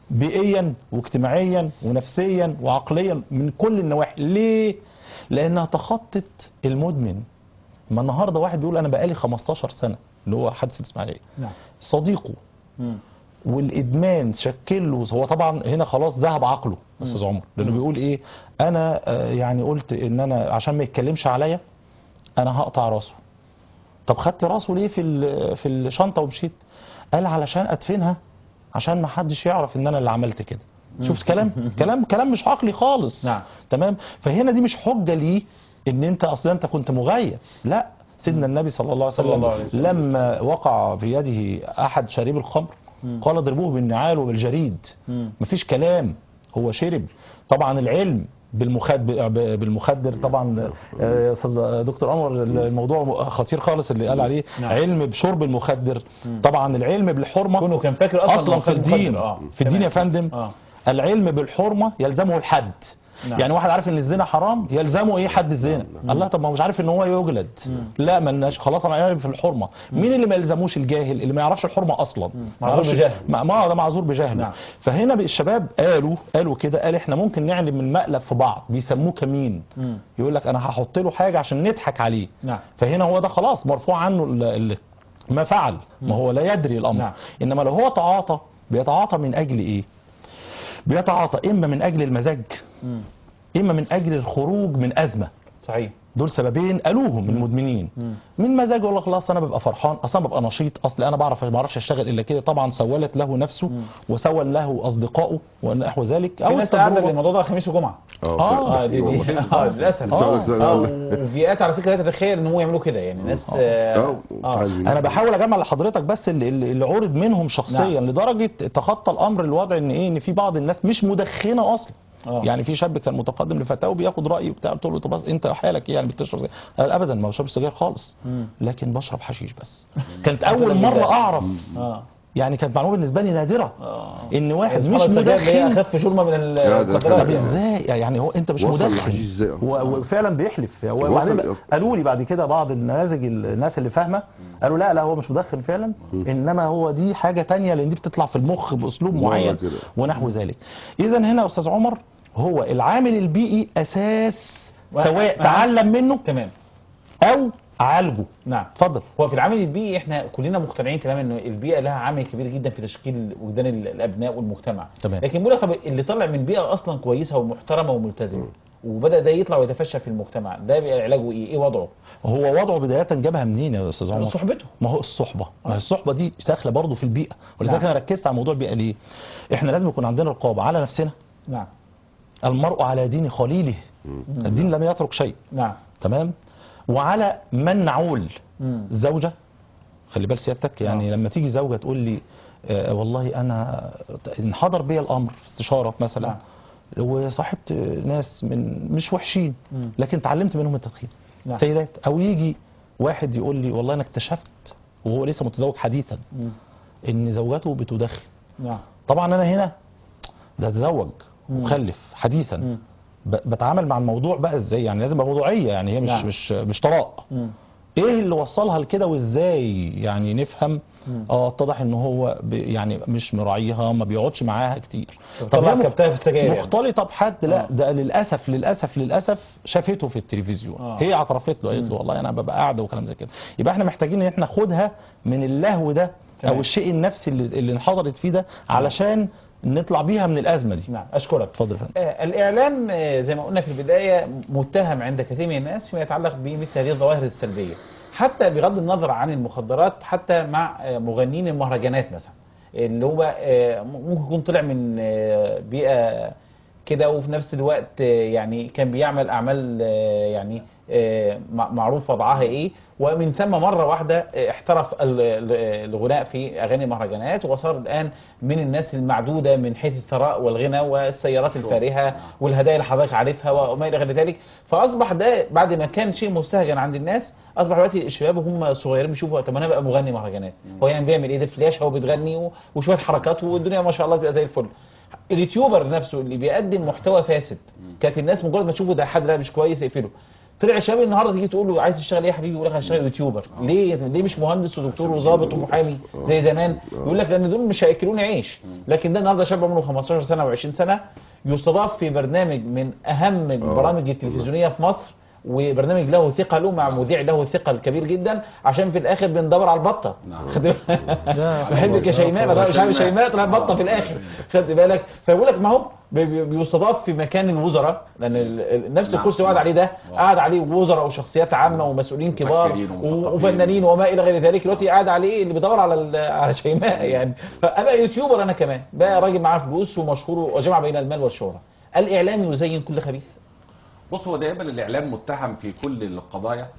بيئيا واجتماعيا ونفسيا وعقليا من كل النواحي ليه لانها تخطت المدمن ما النهارده واحد بيقول انا بقالي 15 سنه اللي هو حادث الاسماعيليه نعم صديقه مم. والادمان شكل له هو طبعا هنا خلاص ذهب عقله يا استاذ عمر لانه بيقول ايه انا آه، يعني قلت ان انا عشان ما يتكلمش عليا انا هقطع راسه طب خدت راسه ليه في ال- في الشنطه ومشيت قال علشان ادفنها عشان ما حدش يعرف ان انا اللي عملت كده شفت كلام كلام كلام مش عقلي خالص نعم. تمام فهنا دي مش حجه ليه ان انت اصلا انت كنت مغيب لا سيدنا النبي صلى الله عليه صلى وسلم, الله عليه وسلم. لما وقع في يده احد شارب الخمر قال اضربوه بالنعال وبالجريد مم. مفيش كلام هو شرب طبعا العلم بالمخد بالمخدر طبعا آه، استاذ دكتور انور الموضوع خطير خالص اللي قال عليه نعم. علم بشرب المخدر طبعا العلم بالحرمه كونه كان فاكر اصلا اصلا إنه في خد الدين مخدر. آه. في الدين يا تمام. فندم اه العلم بالحرمه يلزمه الحد نعم. يعني واحد عارف ان الزنا حرام يلزمه ايه حد الزنا الله طب ما هو مش عارف ان هو يجلد لا ملناش خلاص انا عارف في الحرمه مين اللي ما يلزموش الجاهل اللي ما يعرفش الحرمه اصلا ما معذور يعرفش- بجهل. ما ما ده معذور بجهله نعم. فهنا بقى الشباب قالوا قالوا كده قال احنا ممكن نعلم المقلب في بعض بيسموه كمين مم. يقول لك انا هحط له حاجه عشان نضحك عليه نعم. فهنا هو ده خلاص مرفوع عنه ال ال ما فعل ما هو لا يدري الامر نعم. انما لو هو تعاطى بيتعاطى من اجل ايه بيتعاطى اما من اجل المزاج مم. اما من اجل الخروج من ازمه صحيح دول سببين قالوهم المدمنين من مزاج والله خلاص انا ببقى فرحان اصلا ببقى نشيط اصل انا بعرف ما اعرفش اشتغل الا كده طبعا سولت له نفسه وسول له اصدقائه ونحو ذلك في ناس التجربة. قاعده الموضوع ده خميس وجمعه آه، اه دي, دي والله. اه للاسف آه. اه وفئات على فكره لا تتخيل ان هم يعملوا كده يعني ناس اه اه انا بحاول اجمع لحضرتك بس اللي, اللي اللي عرض منهم شخصيا نعم. لدرجه تخطى الامر الوضع ان ايه ان في بعض الناس مش مدخنه اصلا آه. يعني في شاب كان متقدم لفتاه وبياخد رايي وبتاع قلت له طب بس انت حالك ايه يعني بتشرب سجاير قال ابدا ما بشربش سجاير خالص لكن بشرب حشيش بس كانت اول أعتقد مره ده. اعرف اه يعني كانت معلومه بالنسبه لي نادره اه ان واحد سبحان مش الله، السجاير اللي هي مدخن اخف شرمه من لا، ده المخدرات طب يعني. ازاي يعني هو انت مش وصل مدخن لحشيش ازاي؟ و- وفعلا بيحلف وصل- وبعدين قالوا لي بعد كده بعض النماذج الناس اللي فاهمه قالوا لا لا هو مش مدخن فعلا انما هو دي حاجه تانية لان دي بتطلع في المخ باسلوب مرة معين كده. ونحو ذلك اذا هنا يا استاذ عمر هو العامل البيئي اساس و- سواء آه. تعلم منه تمام او اعالجه نعم اتفضل هو في العامل البيئي احنا كلنا مقتنعين تماما ان البيئه لها عامل كبير جدا في تشكيل وجدان ال- الابناء والمجتمع تمام. لكن بيقول لك طب اللي طلع من بيئه اصلا كويسه ومحترمه وملتزمه وبدا ده يطلع ويتفشى في المجتمع ده بيبقى علاجه ايه ايه وضعه هو وضعه بدايه جابها منين يا استاذ عمر صحبته ما هو الصحبه ما هي الصحبه دي داخله برضه في البيئه ولذلك نعم. انا ركزت على موضوع البيئه ليه احنا لازم يكون عندنا رقابه على نفسنا نعم المرء على دين خليله الدين لم يترك شيء نعم تمام وعلى من نعول مم. زوجة خلي بال سيادتك يعني لما تيجي زوجة تقول لي آه والله انا انحضر بيا الامر في استشارة مثلا نعم. وصاحبت ناس من مش وحشين مم. لكن اتعلمت منهم التدخين نعم. سيدات او يجي واحد يقول لي والله انا اكتشفت وهو لسه متزوج حديثا مم. ان زوجته بتدخن نعم طبعا انا هنا ده اتزوج مم. وخلف حديثا مم. ب- بتعامل مع الموضوع بقى ازاي يعني لازم ابقى موضوعيه يعني هي مش نعم. مش مش طلاق مم. ايه اللي وصلها لكده وازاي يعني نفهم اه اتضح ان هو ب- يعني مش مراعيها ما بيقعدش معاها كتير طلع هي مخ- كبتها في السجاير يعني. مختلطه بحد لا آه. ده للاسف للاسف للاسف شافته في التلفزيون آه. هي اعترفت له قالت له والله انا ببقى قاعده وكلام زي كده يبقى احنا محتاجين ان احنا ناخدها من اللهو ده تمام. او الشيء النفسي اللي, اللي انحضرت فيه ده علشان نطلع بيها من الازمه دي نعم اشكرك اتفضل يا فندم آه، الإعلام آه، زي ما قلنا في البداية متهم عند كثير من الناس فيما يتعلق بمثل هذه الظواهر السلبية حتى بغض النظر عن المخدرات حتى مع آه، مغنين المهرجانات مثلا اللي هو آه، ممكن يكون طلع من آه، بيئة كده وفي نفس الوقت آه، يعني كان بيعمل أعمال آه، يعني آه، مع- معروف وضعها إيه ومن ثم مرة واحدة آه، احترف ال- ال- الغناء في أغاني مهرجانات وصار الآن من الناس المعدودة من حيث الثراء والغنى والسيارات الفارهة والهدايا اللي حضرتك عارفها وما إلى غير ذلك فأصبح ده بعد ما كان شيء مستهجن عند الناس أصبح دلوقتي الشباب وهم صغيرين بيشوفوا طب أنا بقى مغني مهرجانات هو يعني بيعمل إيه ده فلاش هو بيتغني و- وشوية حركات والدنيا ما شاء الله بتبقى زي الفل اليوتيوبر نفسه اللي بيقدم محتوى فاسد كانت الناس مجرد ما تشوفه ده حد ده مش كويس يقفله طلع الشباب النهارده تيجي تقول له عايز تشتغل ايه يا حبيبي يقول لك هشتغل يوتيوبر ليه ليه مش مهندس ودكتور وظابط ومحامي زي زمان يقول لك لان دول مش هياكلوني عيش لكن ده النهارده شاب عمره 15 سنه و20 سنه يستضاف في برنامج من اهم البرامج التلفزيونيه في مصر وبرنامج له ثقله مع مذيع له ثقل كبير جدا عشان في الاخر بندور على البطه نعم. خد بالك؟ يا بحبك يا شيماء ما مش عارف شيماء طلعت بطه في الاخر خدت بالك فيقول لك ما هو بي- بي- بيستضاف في مكان الوزراء لان ال- ال- نفس نعم. الكرسي اللي قاعد عليه ده نعم. قاعد عليه وزراء وشخصيات عامه ومسؤولين كبار مفكرين و- ومثقفين. وفنانين وما الى غير ذلك دلوقتي قاعد عليه اللي بيدور على ال- على شيماء يعني فابقى يوتيوبر انا كمان بقى راجل معاه فلوس ومشهور وجمع بين المال والشهره الاعلام يزين كل خبيث بص هو دائما الاعلام متهم في كل القضايا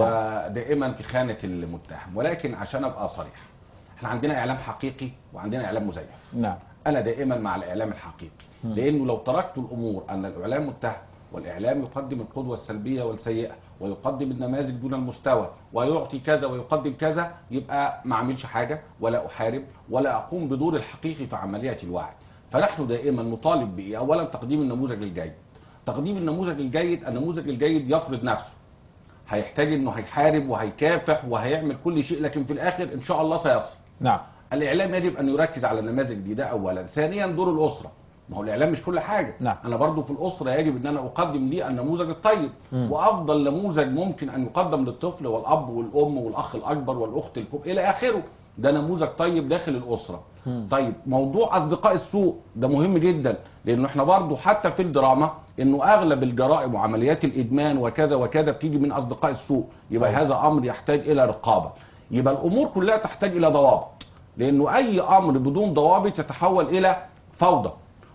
ودائما في خانه المتهم ولكن عشان ابقى صريح احنا عندنا اعلام حقيقي وعندنا اعلام مزيف نعم انا دائما مع الاعلام الحقيقي لانه لو تركت الامور ان الاعلام متهم والاعلام يقدم القدوه السلبيه والسيئه ويقدم النماذج دون المستوى ويعطي كذا ويقدم كذا يبقى ما اعملش حاجه ولا احارب ولا اقوم بدور الحقيقي في عمليه الوعي فنحن دائما نطالب بايه اولا تقديم النموذج الجيد تقديم النموذج الجيد النموذج الجيد يفرض نفسه هيحتاج انه هيحارب وهيكافح وهيعمل كل شيء لكن في الاخر ان شاء الله سيصل نعم الاعلام يجب ان يركز على النماذج دي ده اولا ثانيا دور الاسره ما هو الاعلام مش كل حاجه نعم. انا برضو في الاسره يجب ان انا اقدم لي النموذج الطيب مم. وافضل نموذج ممكن ان يقدم للطفل والاب والام والاخ الاكبر والاخت الكبرى الى اخره ده نموذج طيب داخل الاسره مم. طيب موضوع اصدقاء السوء ده مهم جدا لانه احنا برضو حتى في الدراما انه اغلب الجرائم وعمليات الادمان وكذا وكذا بتيجي من اصدقاء السوء يبقى صحيح. هذا امر يحتاج الى رقابه يبقى الامور كلها تحتاج الى ضوابط لانه اي امر بدون ضوابط يتحول الى فوضى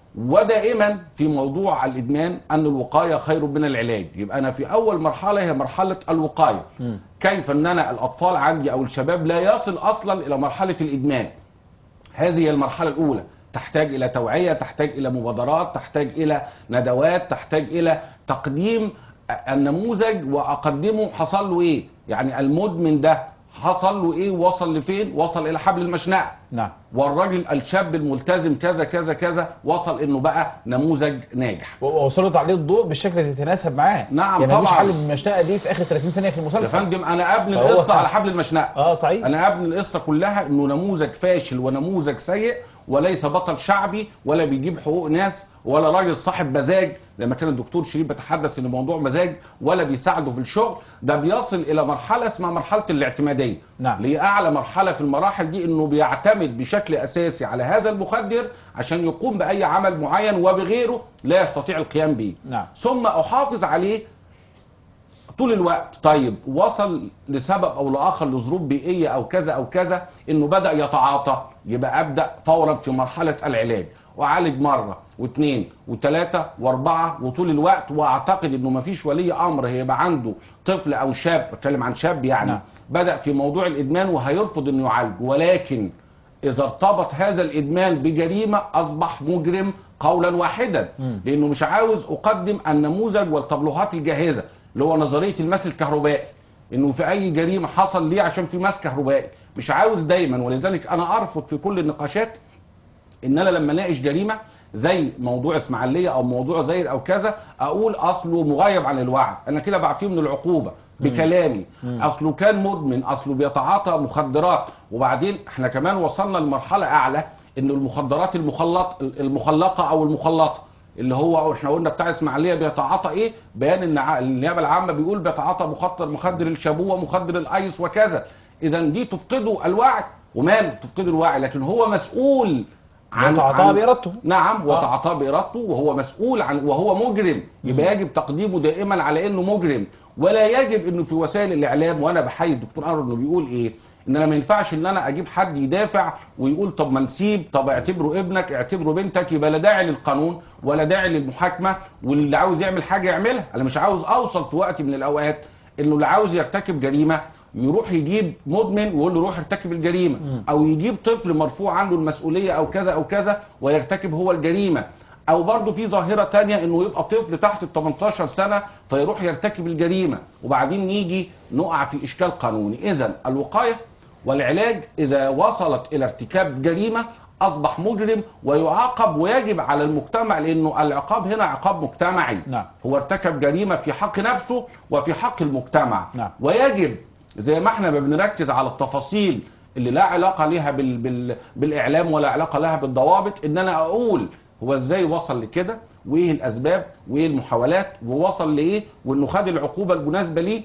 ودائما في موضوع الادمان ان الوقايه خير من العلاج يبقى انا في اول مرحله هي مرحله الوقايه مم. كيف ان انا الاطفال عندي او الشباب لا يصل اصلا الى مرحله الادمان هذه هي المرحله الاولى تحتاج الى توعيه تحتاج الى مبادرات تحتاج الى ندوات تحتاج الى تقديم النموذج واقدمه حصل له ايه يعني المدمن ده حصل له ايه وصل لفين وصل الى حبل المشنقه نعم والراجل الشاب الملتزم كذا كذا كذا وصل انه بقى نموذج ناجح ووصلت عليه الضوء بالشكل اللي يتناسب معاه نعم يعني مفيش طبعاً. حل المشنقه دي في اخر 30 ثانيه في يا المسلسل فندم انا ابني فهو القصه فعلا. على حبل المشنقه اه صحيح انا ابني القصه كلها انه نموذج فاشل ونموذج سيء وليس بطل شعبي ولا بيجيب حقوق ناس ولا راجل صاحب مزاج لما كان الدكتور شريف بيتحدث ان موضوع مزاج ولا بيساعده في الشغل ده بيصل الى مرحله اسمها مرحله الاعتماديه نعم. اللي هي اعلى مرحله في المراحل دي انه بيعتمد بشكل اساسي على هذا المخدر عشان يقوم باي عمل معين وبغيره لا يستطيع القيام به نعم. ثم احافظ عليه طول الوقت طيب وصل لسبب او لاخر لظروف بيئيه او كذا او كذا انه بدا يتعاطى يبقى ابدا فورا في مرحله العلاج واعالج مره واثنين وثلاثه واربعه وطول الوقت واعتقد انه ما فيش ولي امر هيبقى عنده طفل او شاب بتكلم عن شاب يعني نعم. بدا في موضوع الادمان وهيرفض انه يعالج ولكن اذا ارتبط هذا الادمان بجريمه اصبح مجرم قولا واحدا مم. لانه مش عاوز اقدم النموذج والطبلوهات الجاهزه اللي هو نظريه المس الكهربائي انه في اي جريمه حصل ليه عشان في مس كهربائي مش عاوز دايما ولذلك انا ارفض في كل النقاشات ان انا لما اناقش جريمه زي موضوع اسماعيليه او موضوع زاير او كذا اقول اصله مغيب عن الوعي انا كده بعفيه من العقوبه بكلامي اصله كان مدمن اصله بيتعاطى مخدرات وبعدين احنا كمان وصلنا لمرحله اعلى ان المخدرات المخلط المخلقه او المخلطه اللي هو احنا قلنا بتاع اسماعيليه بيتعاطى ايه بيان ان ع- النيابه العامه بيقول بيتعاطى مخدر مخدر الشابوه مخدر الايس وكذا اذا دي تفقده الوعي وماله تفقده الوعي لكن هو مسؤول عن وتعاطاها عن- بإرادته. نعم آه. وتعاطاه بارادته وهو مسؤول عن وهو مجرم يبقى يجب تقديمه دائما على انه مجرم ولا يجب انه في وسائل الاعلام وانا بحيي الدكتور انور انه بيقول ايه ان انا ما ينفعش ان انا اجيب حد يدافع ويقول طب ما نسيب طب اعتبره ابنك اعتبره بنتك يبقى لا داعي للقانون ولا داعي للمحاكمه واللي عاوز يعمل حاجه يعملها انا مش عاوز اوصل في وقت من الاوقات انه اللي عاوز يرتكب جريمه يروح يجيب مدمن ويقول له روح ارتكب الجريمه او يجيب طفل مرفوع عنه المسؤوليه او كذا او كذا ويرتكب هو الجريمه او برضه في ظاهره تانية انه يبقى طفل تحت ال 18 سنه فيروح يرتكب الجريمه وبعدين نيجي نقع في اشكال قانوني اذا الوقايه والعلاج اذا وصلت الى ارتكاب جريمه اصبح مجرم ويعاقب ويجب على المجتمع لانه العقاب هنا عقاب مجتمعي نعم. هو ارتكب جريمه في حق نفسه وفي حق المجتمع نعم. ويجب زي ما احنا ما بنركز على التفاصيل اللي لا علاقه ليها بال بال بالاعلام ولا علاقه لها بالضوابط ان انا اقول هو ازاي وصل لكده وايه الاسباب وايه المحاولات ووصل لايه وانه خد العقوبه المناسبه ليه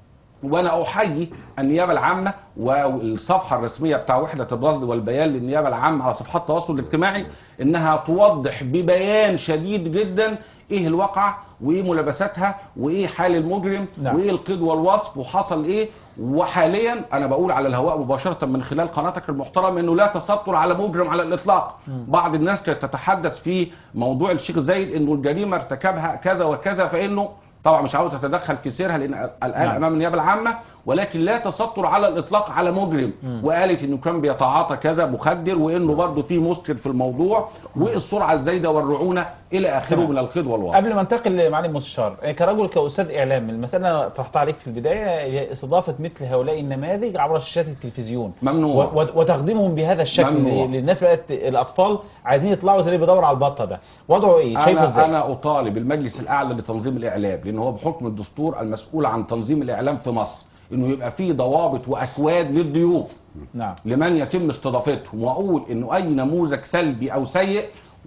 وانا احيي النيابه العامه والصفحه الرسميه بتاع وحده الرصد والبيان للنيابه العامه على صفحات التواصل الاجتماعي انها توضح ببيان شديد جدا ايه الواقع وايه ملابساتها وايه حال المجرم نعم. وايه القيد والوصف وحصل ايه وحاليا انا بقول على الهواء مباشره من خلال قناتك المحترمه انه لا تستر على مجرم على الاطلاق بعض الناس كانت تتحدث في موضوع الشيخ زايد انه الجريمه ارتكبها كذا وكذا فانه طبعا مش عاوز اتدخل في سيرها لان الان نعم. امام النيابه العامه ولكن لا تستر على الاطلاق على مجرم وقالت انه كان بيتعاطى كذا مخدر وانه برضه في مسكر في الموضوع والسرعه الزايده والرعونه الى اخره تمام. من الخيط والوصف قبل ما انتقل لمعالي المستشار آه، كرجل كاستاذ اعلام المساله أنا طرحتها عليك في البدايه هي استضافه مثل هؤلاء النماذج عبر شاشات التلفزيون ممنوع. و- و- وتقديمهم بهذا الشكل ممنوع. للناس بقت الاطفال عايزين يطلعوا زي اللي بيدور على البطه ده وضعه ايه شايفه انا ازاي انا اطالب المجلس الاعلى لتنظيم الاعلام لان هو بحكم الدستور المسؤول عن تنظيم الاعلام في مصر انه يبقى فيه ضوابط واكواد للضيوف نعم لمن يتم استضافتهم واقول انه اي نموذج سلبي او سيء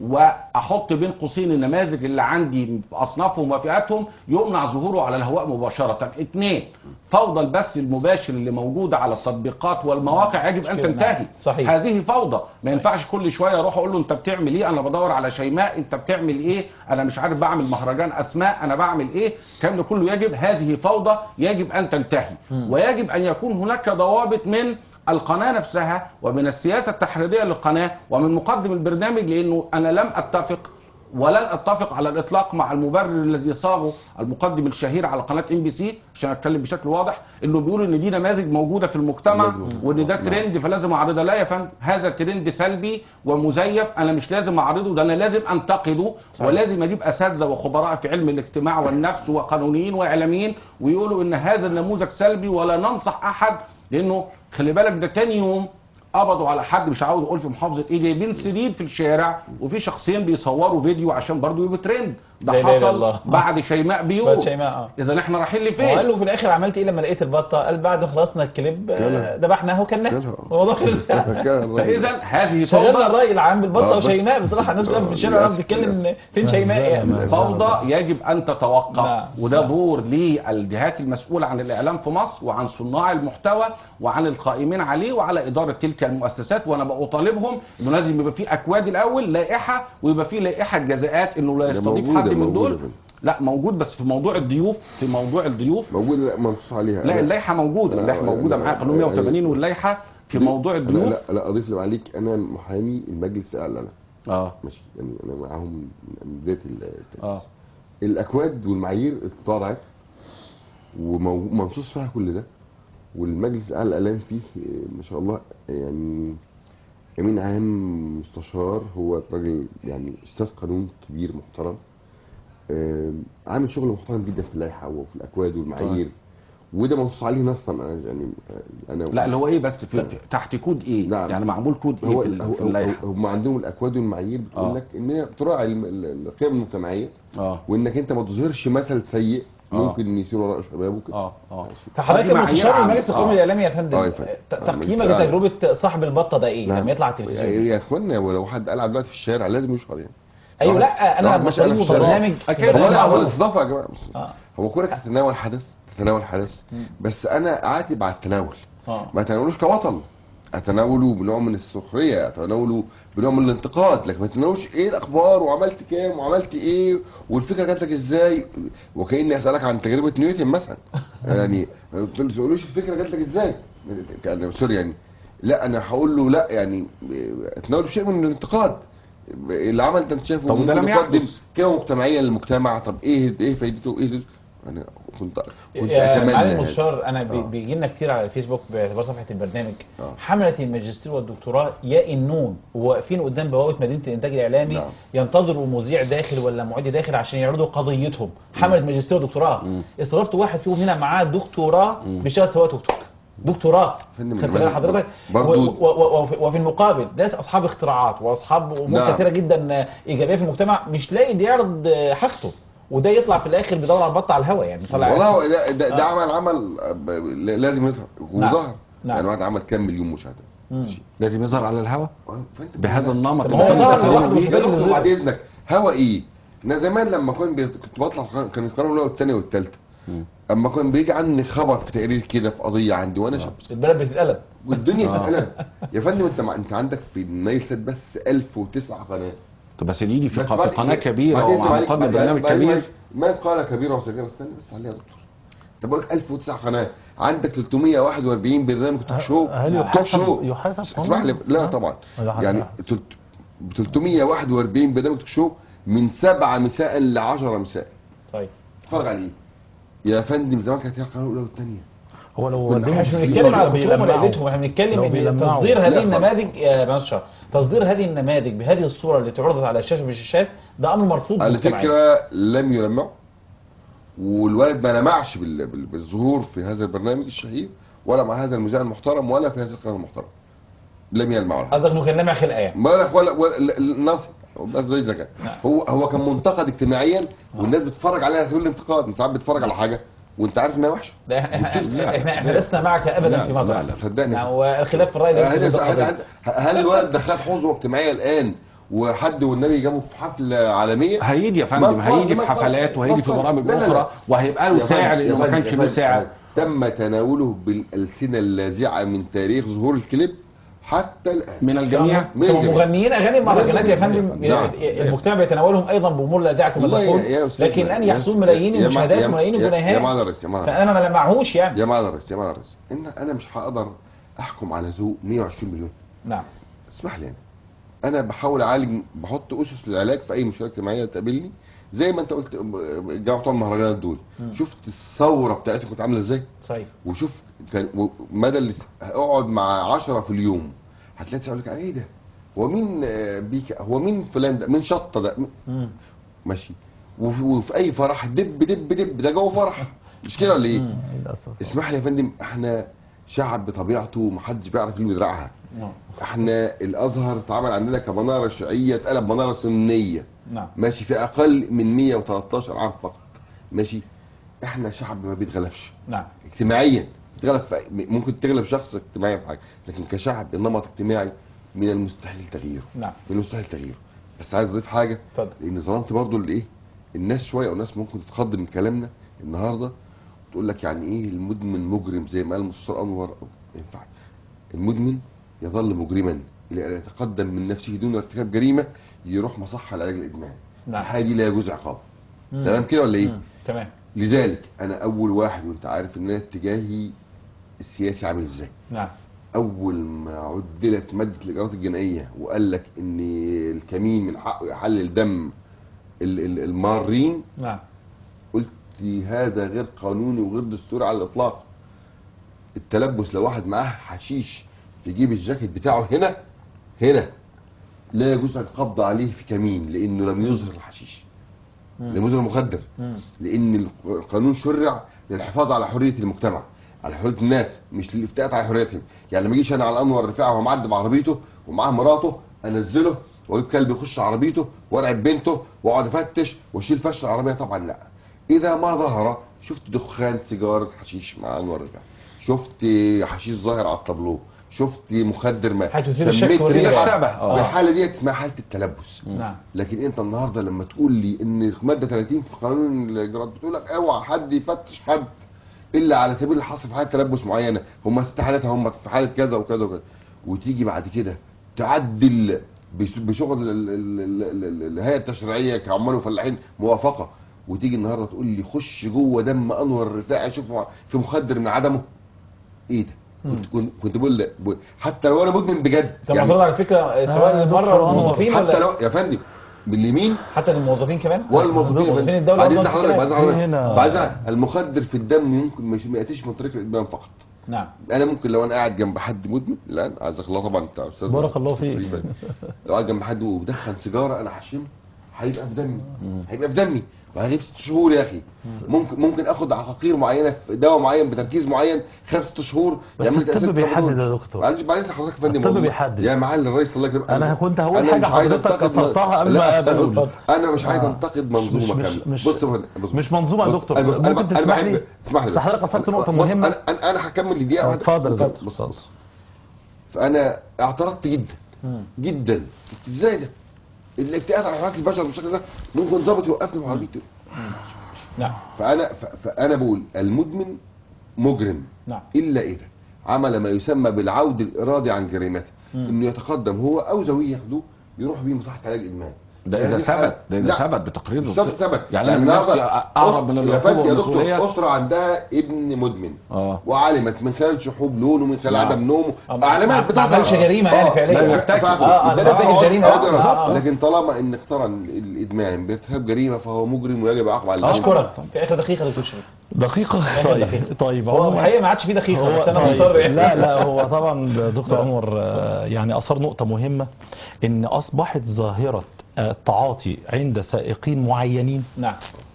واحط بين قوسين النماذج اللي عندي باصنافهم وفئاتهم يمنع ظهوره على الهواء مباشره اثنين فوضى البث المباشر اللي موجوده على التطبيقات والمواقع يجب ان مشكلة. تنتهي نعم. صحيح. هذه فوضى ما ينفعش كل شويه اروح اقول له انت بتعمل ايه انا بدور على شيماء انت بتعمل ايه انا مش عارف بعمل مهرجان اسماء انا بعمل ايه الكلام ده كله يجب هذه فوضى يجب ان تنتهي ويجب ان يكون هناك ضوابط من القناه نفسها ومن السياسه التحريريه للقناه ومن مقدم البرنامج لانه انا لم اتفق ولن اتفق على الاطلاق مع المبرر الذي صاغه المقدم الشهير على قناه ام بي سي عشان اتكلم بشكل واضح انه بيقول ان دي نماذج موجوده في المجتمع لازم. وان ده نعم. ترند فلازم اعرضها لا يا فندم هذا ترند سلبي ومزيف انا مش لازم اعرضه ده انا لازم انتقده صحيح. ولازم اجيب اساتذه وخبراء في علم الاجتماع والنفس وقانونيين واعلاميين ويقولوا ان هذا النموذج سلبي ولا ننصح احد لانه خلي بالك ده تاني يوم قبضوا على حد مش عاوز اقول في محافظه ايه جايبين سرير في الشارع وفي شخصين بيصوروا فيديو عشان برضه يبقى ترند ده لا إله إلا حصل الله. بعد شيماء بعد بيوم شيماء اه اذا احنا رايحين وقال لفين له في الاخر عملت ايه لما لقيت البطه قال بعد ما خلصنا الكليب آه، كلها. ذبحناها وكلناها كلها. الموضوع خلص فاذا هذه شغلنا فوضى الراي العام بالبطه آه، بس- وشيماء بصراحه الناس بتقف في آه، الشارع للأسف، بتتكلم للأسف. إن فين ما شيماء زال- يعني ما زال. فوضى يجب ان تتوقف نعم. وده نعم. دور للجهات المسؤوله عن الاعلام في مصر وعن صناع المحتوى وعن القائمين عليه وعلى اداره تلك المؤسسات وانا بطالبهم انه لازم يبقى في اكواد الاول لائحه ويبقى في لائحه جزاءات انه لا ده يستضيف موجودة- حد من موجودة دول يا فندم. لا موجود بس في موضوع الضيوف في موضوع الضيوف موجود لا منصوص عليها لا أنا- اللائحه موجوده لا، اللائحه لا، موجوده لا، معايا قانون لا، 180 لا. واللائحه في دي- موضوع لا الضيوف لا لا اضيف لي عليك انا محامي المجلس الاعلى اه ماشي يعني انا معاهم من بدايه التاسيس اه الاكواد والمعايير اتوضعت ومنصوص فيها كل ده والمجلس الاعلى الاعلام فيه آه، ما شاء الله يعني امين عام مستشار هو راجل يعني استاذ قانون كبير محترم آه، عامل شغل محترم جدا في اللائحه وفي الاكواد والمعايير وده منصوص عليه نصا انا يعني آه، انا لا اللي هو ايه بس في في- تحت كود ايه نعم. يعني معمول كود ايه هو في ال- هو في هو- اللائحه هم عندهم الاكواد والمعايير بتقول آه. لك ان هي بتراعي الم- ال- القيم المجتمعيه اه وانك انت ما تظهرش مثل سيء آه. ممكن يصير وراء شباب وكده اه اه فحضرتك هذه معايير المستشار عامة. المجلس القومي آه. الاعلامي يا فندم آه يا فندم. ت- آه، تقييمك المجلس لتجربه صاحب البطه ده ايه نعم. لما يطلع على التلفزيون يا اخوانا ولو حد قال دلوقتي في الشارع لازم يشهر يعني ايوه واحد- لا انا واحد ماشي أنا في بطلبه الشارع. برنامج أكيد. هو برنامج لا هو معروف. الاستضافه يا جماعه اه هو كونك تتناول حدث تتناول حدث بس انا اعاتب على التناول اه ما اتناولوش كبطل اتناوله بنوع من السخريه اتناوله بنوع من الانتقاد لكن ما اتناولوش ايه الاخبار وعملت كام وعملت ايه والفكره جات لك ازاي وكاني اسالك عن تجربه نيوتن مثلا يعني ما تقولوش الفكره جات لك ازاي يعني سوري يعني لا انا هقول له لا يعني اتناول بشيء من الانتقاد اللي عمل ده انت شايفه طب وده ممكن لم يقدم يحدث. قيمه مجتمعيه للمجتمع طب ايه ايه فايدته ايه ده؟ انا كنت كنت يا اتمنى معالي هذا. المستشار انا بي- آه. بيجي لنا كتير على الفيسبوك باعتبار صفحه البرنامج آه. حمله الماجستير والدكتوراه يئنون وواقفين قدام بوابه مدينه الانتاج الاعلامي نعم. ينتظروا مذيع داخل ولا معد داخل عشان يعرضوا قضيتهم حمله ماجستير ودكتوراه مم. استضفت واحد فيهم هنا معاه دكتوراه بيشتغل سواق توك توك دكتوراه فندم، خدت أنا بال حضرتك برضو- و- و- و- وفي- وفي المقابل ناس اصحاب اختراعات واصحاب امور نعم. كثيره جدا ايجابيه في المجتمع مش لاقي اللي يعرض حاجته وده يطلع في الاخر بيدور على البطه على الهوا يعني طلع والله هو ده, ده, ده عمل عمل ب- لازم يظهر نعم. وظهر نعم. يعني واحد عمل كام مليون مشاهده مم. لازم يظهر على الهوا فانت بهذا النمط طب ما هو اللي ظهر احنا لوحده بنتكلم مش بيه. بين دكتور الظل. بعد اذنك هوا ايه؟ انا زمان لما كنت بي- كنت بطلع كان القناه الاولى والثانيه والثالثه مم. اما كان بيجي عني خبر في تقرير كده في قضيه عندي وانا شاب البلد بتتقلب والدنيا آه. بتتقلب يا فندم انت مع... انت عندك في النايل سات بس 1009 قناه طب بس اللي يجي في بس ق- بعد- في قناه كبيره بعدين انت ومع معلش- مقدم بعد- برنامج بعد- كبير بعد- ما قال كبيره وصغيره استنى بس عليها يا دكتور انت بقول لك 1009 قناه عندك 341 برنامج توك شو هل توك يحاسب شو يحاسب اسمح لي لا طبعا يحاسب- يعني يحاسب. تلت- 341 برنامج توك شو من 7 مساء ل 10 مساء طيب اتفرج عليه يا فندم زمان كانت هي القناه الاولى والثانيه هو لو كنا قدموا احنا مش في- بنتكلم على لو كتبهم ولا بيلمعوا. ايديتهم احنا بنتكلم لو ان بيلمعوا. تصدير لا هذه خالص. النماذج يا باشا تصدير هذه النماذج بهذه الصوره اللي تعرضت على الشاشه بالشاشات ده امر مرفوض على مجتمعيا. فكره لم يلمعوا والولد ما لمعش بال- بال- بالظهور في هذا البرنامج الشهير ولا مع هذا المذيع المحترم ولا في هذه القناه المحترمه لم يلمع ولا حاجه قصدك انه كان لامع خلقه يعني ولا ولا ولا نصر بس زي ذكاء هو هو كان منتقد اجتماعيا والناس بتتفرج عليها سبيل الانتقاد انت ساعات بتتفرج على حاجه وانت عارف انها وحشه لا، احنا لا، احنا احنا لا. لسنا معك ابدا لا، في لا، مطرح لا. صدقني نعم، والخلاف في الراي لا هل, يفسد هل, القضية. هل, هل الولد ده خد حظوه اجتماعيه الان وحد والنبي جابه في حفله عالميه هيجي يا ما فندم اتفضل، هيجي ما في حفلات اتفضل، وهيجي في ما اتفضل. برامج لا، لا، لا. اخرى وهيبقى له يا ساعر فندم، لانه ما يا كانش فندم، له يا ساعر فندم. تم تناوله بالالسنه اللاذعه من تاريخ ظهور الكليب حتى الان من الجميع من هم الجميع. مغنيين اغاني المهرجانات يا فندم نعم. المجتمع بيتناولهم ايضا بامور لا داعي كما والله تقول يا- يا أستاذ لكن ما- الان يا- يحصل ملايين يا- يا- المشاهدات يا- وملايين يا- يا الجنيهات معالي الرئيس يا معالي فانا ما لمعهوش يعني يا معالي الرئيس يا معالي الرئيس ان انا مش هقدر احكم على ذوق 120 مليون نعم اسمح لي يعني. انا بحاول اعالج بحط اسس للعلاج في اي مشكله اجتماعيه تقابلني زي ما انت قلت الجماعه بتوع المهرجانات دول شفت الثوره بتاعتهم كانت عامله ازاي صحيح وشوف كان و- مدى اللي اقعد مع 10 في اليوم هتلاقي تسأل لك ايه ده هو مين آه، بيك هو مين فلان ده مين شطه ده مم. ماشي وفي, وفي اي فرح دب دب دب ده جوه فرح مش كده ولا ايه مم، للاسف اسمح لي يا فندم احنا شعب بطبيعته محدش بيعرف اللي بيزرعها نعم احنا الازهر اتعمل عندنا كمناره شيعيه اتقلب مناره سنيه نعم ماشي في اقل من 113 عام فقط ماشي احنا شعب ما بيتغلبش نعم اجتماعيا تغلب في ممكن تغلب شخص اجتماعيا في حاجه لكن كشعب النمط اجتماعي من المستحيل تغييره نعم من المستحيل تغييره بس عايز اضيف حاجه اتفضل لان ظلمت برضو الايه الناس شويه او الناس ممكن تتخض من كلامنا النهارده تقول لك يعني ايه المدمن مجرم زي ما قال المستشار انور ما ينفعش المدمن يظل مجرما الى ان يتقدم من نفسه دون ارتكاب جريمه يروح مصحه لعلاج الادمان نعم الحاجه دي لا يجوز عقابها مم. تمام كده ولا ايه مم. تمام لذلك انا اول واحد وانت عارف ان انا اتجاهي السياسي عامل ازاي نعم اول ما عدلت ماده الاجراءات الجنائيه وقال لك ان الكمين من حقه يحلل دم ال- ال- المارين نعم قلت هذا غير قانوني وغير دستوري على الاطلاق التلبس لو واحد معاه حشيش في جيب الجاكيت بتاعه هنا هنا لا يجوز القبض عليه في كمين لانه لم يظهر الحشيش لم يظهر المخدر مم. لان القانون شرع للحفاظ على حريه المجتمع على حريه الناس مش للافتاءات على حريتهم يعني لما يجيش انا على انور الرفاعي وهو معدي بعربيته ومعاه مراته انزله واجيب كلب يخش عربيته وارعب بنته واقعد افتش واشيل فرش العربيه طبعا لا اذا ما ظهر شفت دخان سيجاره حشيش مع انور الرفاعي شفت حشيش ظاهر على الطابلوه شفت مخدر ما حيث يثير الشك شميت والريبة. ريحة. شبه، آه. في الحاله دي اسمها حاله التلبس نعم لكن انت النهارده لما تقول لي ان ماده 30 في قانون الاجراءات بتقول لك اوعى حد يفتش حد الا على سبيل الحصر في حاله تلبس معينه هم ست حالات هم في حاله كذا وكذا وكذا وتيجي بعد كده تعدل بش- بشغل ال- ال- ال- ال- ال- الهيئه التشريعيه كعمال وفلاحين موافقه وتيجي النهارده تقول لي خش جوه دم انور الرفاعي شوف في مخدر من عدمه ايه ده؟ كنت كنت كنت بقول بقول- حتى لو انا مدمن بجد طب المفروض على فكره سواء آه، بره دكتور الموظفين حتى ولا لو يا فندم باليمين حتى للموظفين كمان ولا الموظفين موظفين الدوله بعدين برضه ده نفس حضرتك الكلام. بعدين في حضرتك هنا- بعدين المخدر في الدم ممكن مش ما ياتيش من طريق الادمان فقط نعم انا ممكن لو انا قاعد جنب حد مدمن لا عايزك الله طبعا انت استاذ بارك الله فيك. تقريباً. لو قاعد جنب حد وبدخن سيجاره انا هشم هيبقى في دمي هيبقى في دمي وهغيب ست شهور يا اخي ممكن ممكن اخد عقاقير معينه في دواء معين بتركيز معين خمس ست شهور بس يعمل لي الطب تأثير بيحدد تمام. يا دكتور. معلش معلش حضرتك يا فندم الطب والله. بيحدد. يا معالي الرئيس الله يكرمك أنا كنت هقول أنا حاجة مش عايز حضرتك أنتقد من- كسرتها قبل لا، ما أقول. انا مش عايز آه. انتقد مش- منظومه مش- كامله مش- بص يا فندم، بص مش منظومه يا بص، دكتور أنا- بس أنا- ممكن أنا تسمح بحب- لي اسمح لي بس حضرتك اثرت نقطه بص، مهمه انا انا انا هكمل لدقيقه واحده اتفضل بص اتفضل بص بص فانا اعترضت جدا مم. جدا ازاي ده الافتئات على حركه البشر بالشكل ده ممكن ضابط يوقفني في عربيته نعم فانا ف- فانا بقول المدمن مجرم نعم الا اذا عمل ما يسمى بالعود الارادي عن جريمته انه يتقدم هو او ذويه ياخدوه يروح بيه مصحه علاج ادمان ده اذا هذه ثبت الحالة- ده اذا لا، ثبت بتقرير مش شرط ثبت يعني انا من نفسي النهاردة اهرب من يا العقوبه فندم يا دكتور والمسؤوليه اسره عندها ابن مدمن اه وعلمت من خلال شحوب لونه من خلال نعم. عدم نومه ما- علامات ما بتظهر. عملش جريمة يعني آه، فعليا. لا يرتكب. يرتكب. آه، آه، لا يرتكب أقعد- جريمة. أقعد آه، أرى. آه. لكن طالما ان اقترن الادمان بارتكاب جريمه فهو مجرم ويجب عقب عليه اشكرك في اخر دقيقه دكتور شريف دقيقه آخر طيب دقيقة. طيب هو عموماً- الحقيقه ما عادش فيه دقيقه هو بس انا طيب مضطر يعني. لا لا هو طبعا دكتور لا. انور آه، يعني اثار نقطه مهمه ان اصبحت ظاهره آه، التعاطي عند سائقين معينين نعم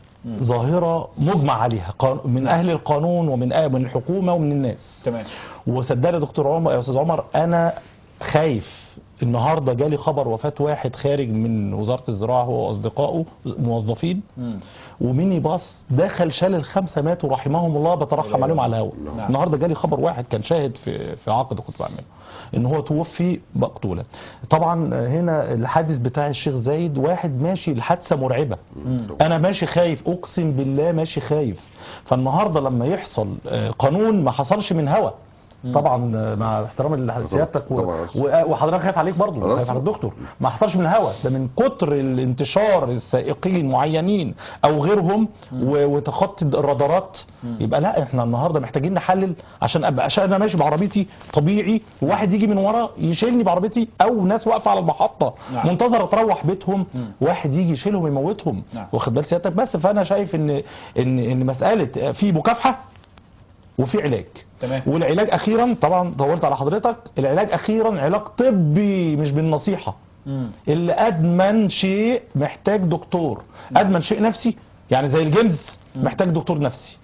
ظاهره مجمع عليها قان- من اهل القانون ومن آه من الحكومه ومن الناس تمام وصدقني يا دكتور عمر يا استاذ عمر انا خايف النهارده جالي خبر وفاه واحد خارج من وزاره الزراعه هو واصدقائه موظفين مم. وميني باص دخل شال الخمسه ماتوا رحمهم الله بترحم عليهم على الهواء نعم. النهارده جالي خبر واحد كان شاهد في في عقد كنت بعمله ان هو توفي مقتولا طبعا هنا الحادث بتاع الشيخ زايد واحد ماشي الحادثه مرعبه انا ماشي خايف اقسم بالله ماشي خايف فالنهارده لما يحصل آه، قانون ما حصلش من هوا طبعا آه، مع احترام لسيادتك و- طبعاً. و- وحضرتك خايف عليك برضه خلاص. خايف على الدكتور ما حصلش من هوا ده من كتر الانتشار السائقين معينين او غيرهم و- وتخطي الرادارات يبقى لا احنا النهارده محتاجين نحلل عشان ابقى عشان انا ماشي بعربيتي طبيعي وواحد يجي من ورا يشيلني بعربيتي او ناس واقفه على المحطه نعم. منتظره تروح بيتهم واحد يجي يشيلهم يموتهم نعم. واخد بال سيادتك بس فانا شايف ان ان ان مساله في مكافحه وفي علاج تمام. والعلاج اخيرا طبعا طولت على حضرتك العلاج اخيرا علاج طبي مش بالنصيحه مم. اللي ادمن شيء محتاج دكتور ادمن شيء نفسي يعني زي الجيمز محتاج دكتور نفسي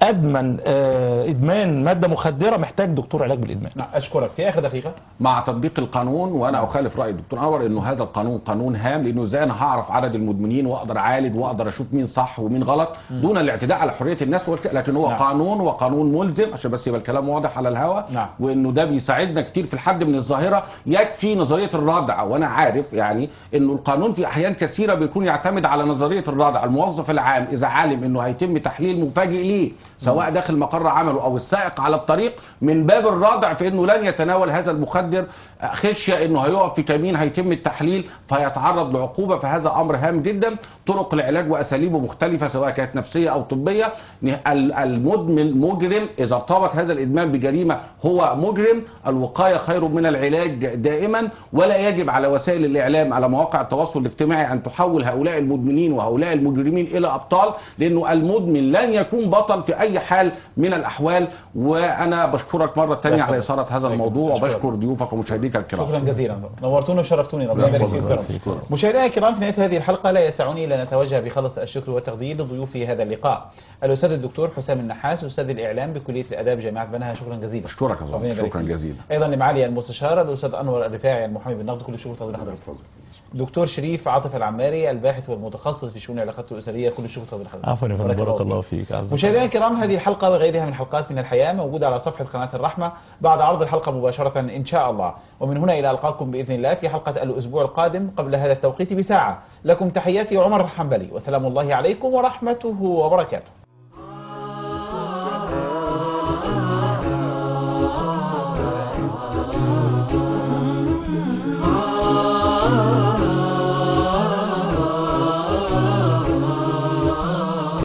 ادمن آه، ادمان ماده مخدره محتاج دكتور علاج بالادمان نعم اشكرك في اخر دقيقه مع تطبيق القانون وانا اخالف راي الدكتور انور انه هذا القانون قانون هام لانه ازاي انا هعرف عدد المدمنين واقدر اعالج واقدر اشوف مين صح ومين غلط دون الاعتداء على حريه الناس والك- لكن هو نعم. قانون وقانون ملزم عشان بس يبقى الكلام واضح على الهواء نعم. وانه ده بيساعدنا كتير في الحد من الظاهره يكفي نظريه الردع وانا عارف يعني انه القانون في احيان كثيره بيكون يعتمد على نظريه الردع الموظف العام اذا علم انه هيتم تحليل مفاجئ ليه سواء داخل مقر عمله او السائق على الطريق من باب الردع في انه لن يتناول هذا المخدر خشيه انه هيقف في كمين هيتم التحليل فيتعرض لعقوبه فهذا امر هام جدا طرق العلاج واساليبه مختلفه سواء كانت نفسيه او طبيه ال- المدمن مجرم اذا ارتبط هذا الادمان بجريمه هو مجرم الوقايه خير من العلاج دائما ولا يجب على وسائل الاعلام على مواقع التواصل الاجتماعي ان تحول هؤلاء المدمنين وهؤلاء المجرمين الى ابطال لانه المدمن لن يكون بطل في اي حال من الاحوال وانا بشكرك مره ثانيه على اثاره هذا الموضوع أشكرك. وبشكر ضيوفك ومشاهديك الكرام شكرا جزيلا نورتونا وشرفتوني ربنا يبارك الله فيكم يبارك مشاهدينا الكرام في نهايه هذه الحلقه لا يسعني الا ان نتوجه بخلص الشكر والتقدير لضيوفي هذا اللقاء الاستاذ الدكتور حسام النحاس استاذ الاعلام بكليه الاداب جامعه بنها شكرا جزيلا بشكرك يا ربنا زلمه يبارك شكرا فيك. جزيلا ايضا لمعالي المستشار الاستاذ انور الرفاعي المحامي بالنقد كل الشكر والتقدير لحضرتك دكتور شريف عاطف العماري الباحث والمتخصص في شؤون العلاقات الاسريه كل الشكر والتقدير لحضرتك عفوا يا فندم بارك بارك الله فيك أعزائي. مشاهدينا الكرام هذه الحلقة وغيرها من حلقات من الحياة موجودة على صفحة قناة الرحمة بعد عرض الحلقة مباشرة إن شاء الله ومن هنا إلى ألقاكم بإذن الله في حلقة الأسبوع القادم قبل هذا التوقيت بساعة لكم تحياتي عمر الحنبلي وسلام الله عليكم ورحمته وبركاته Mm-hmm.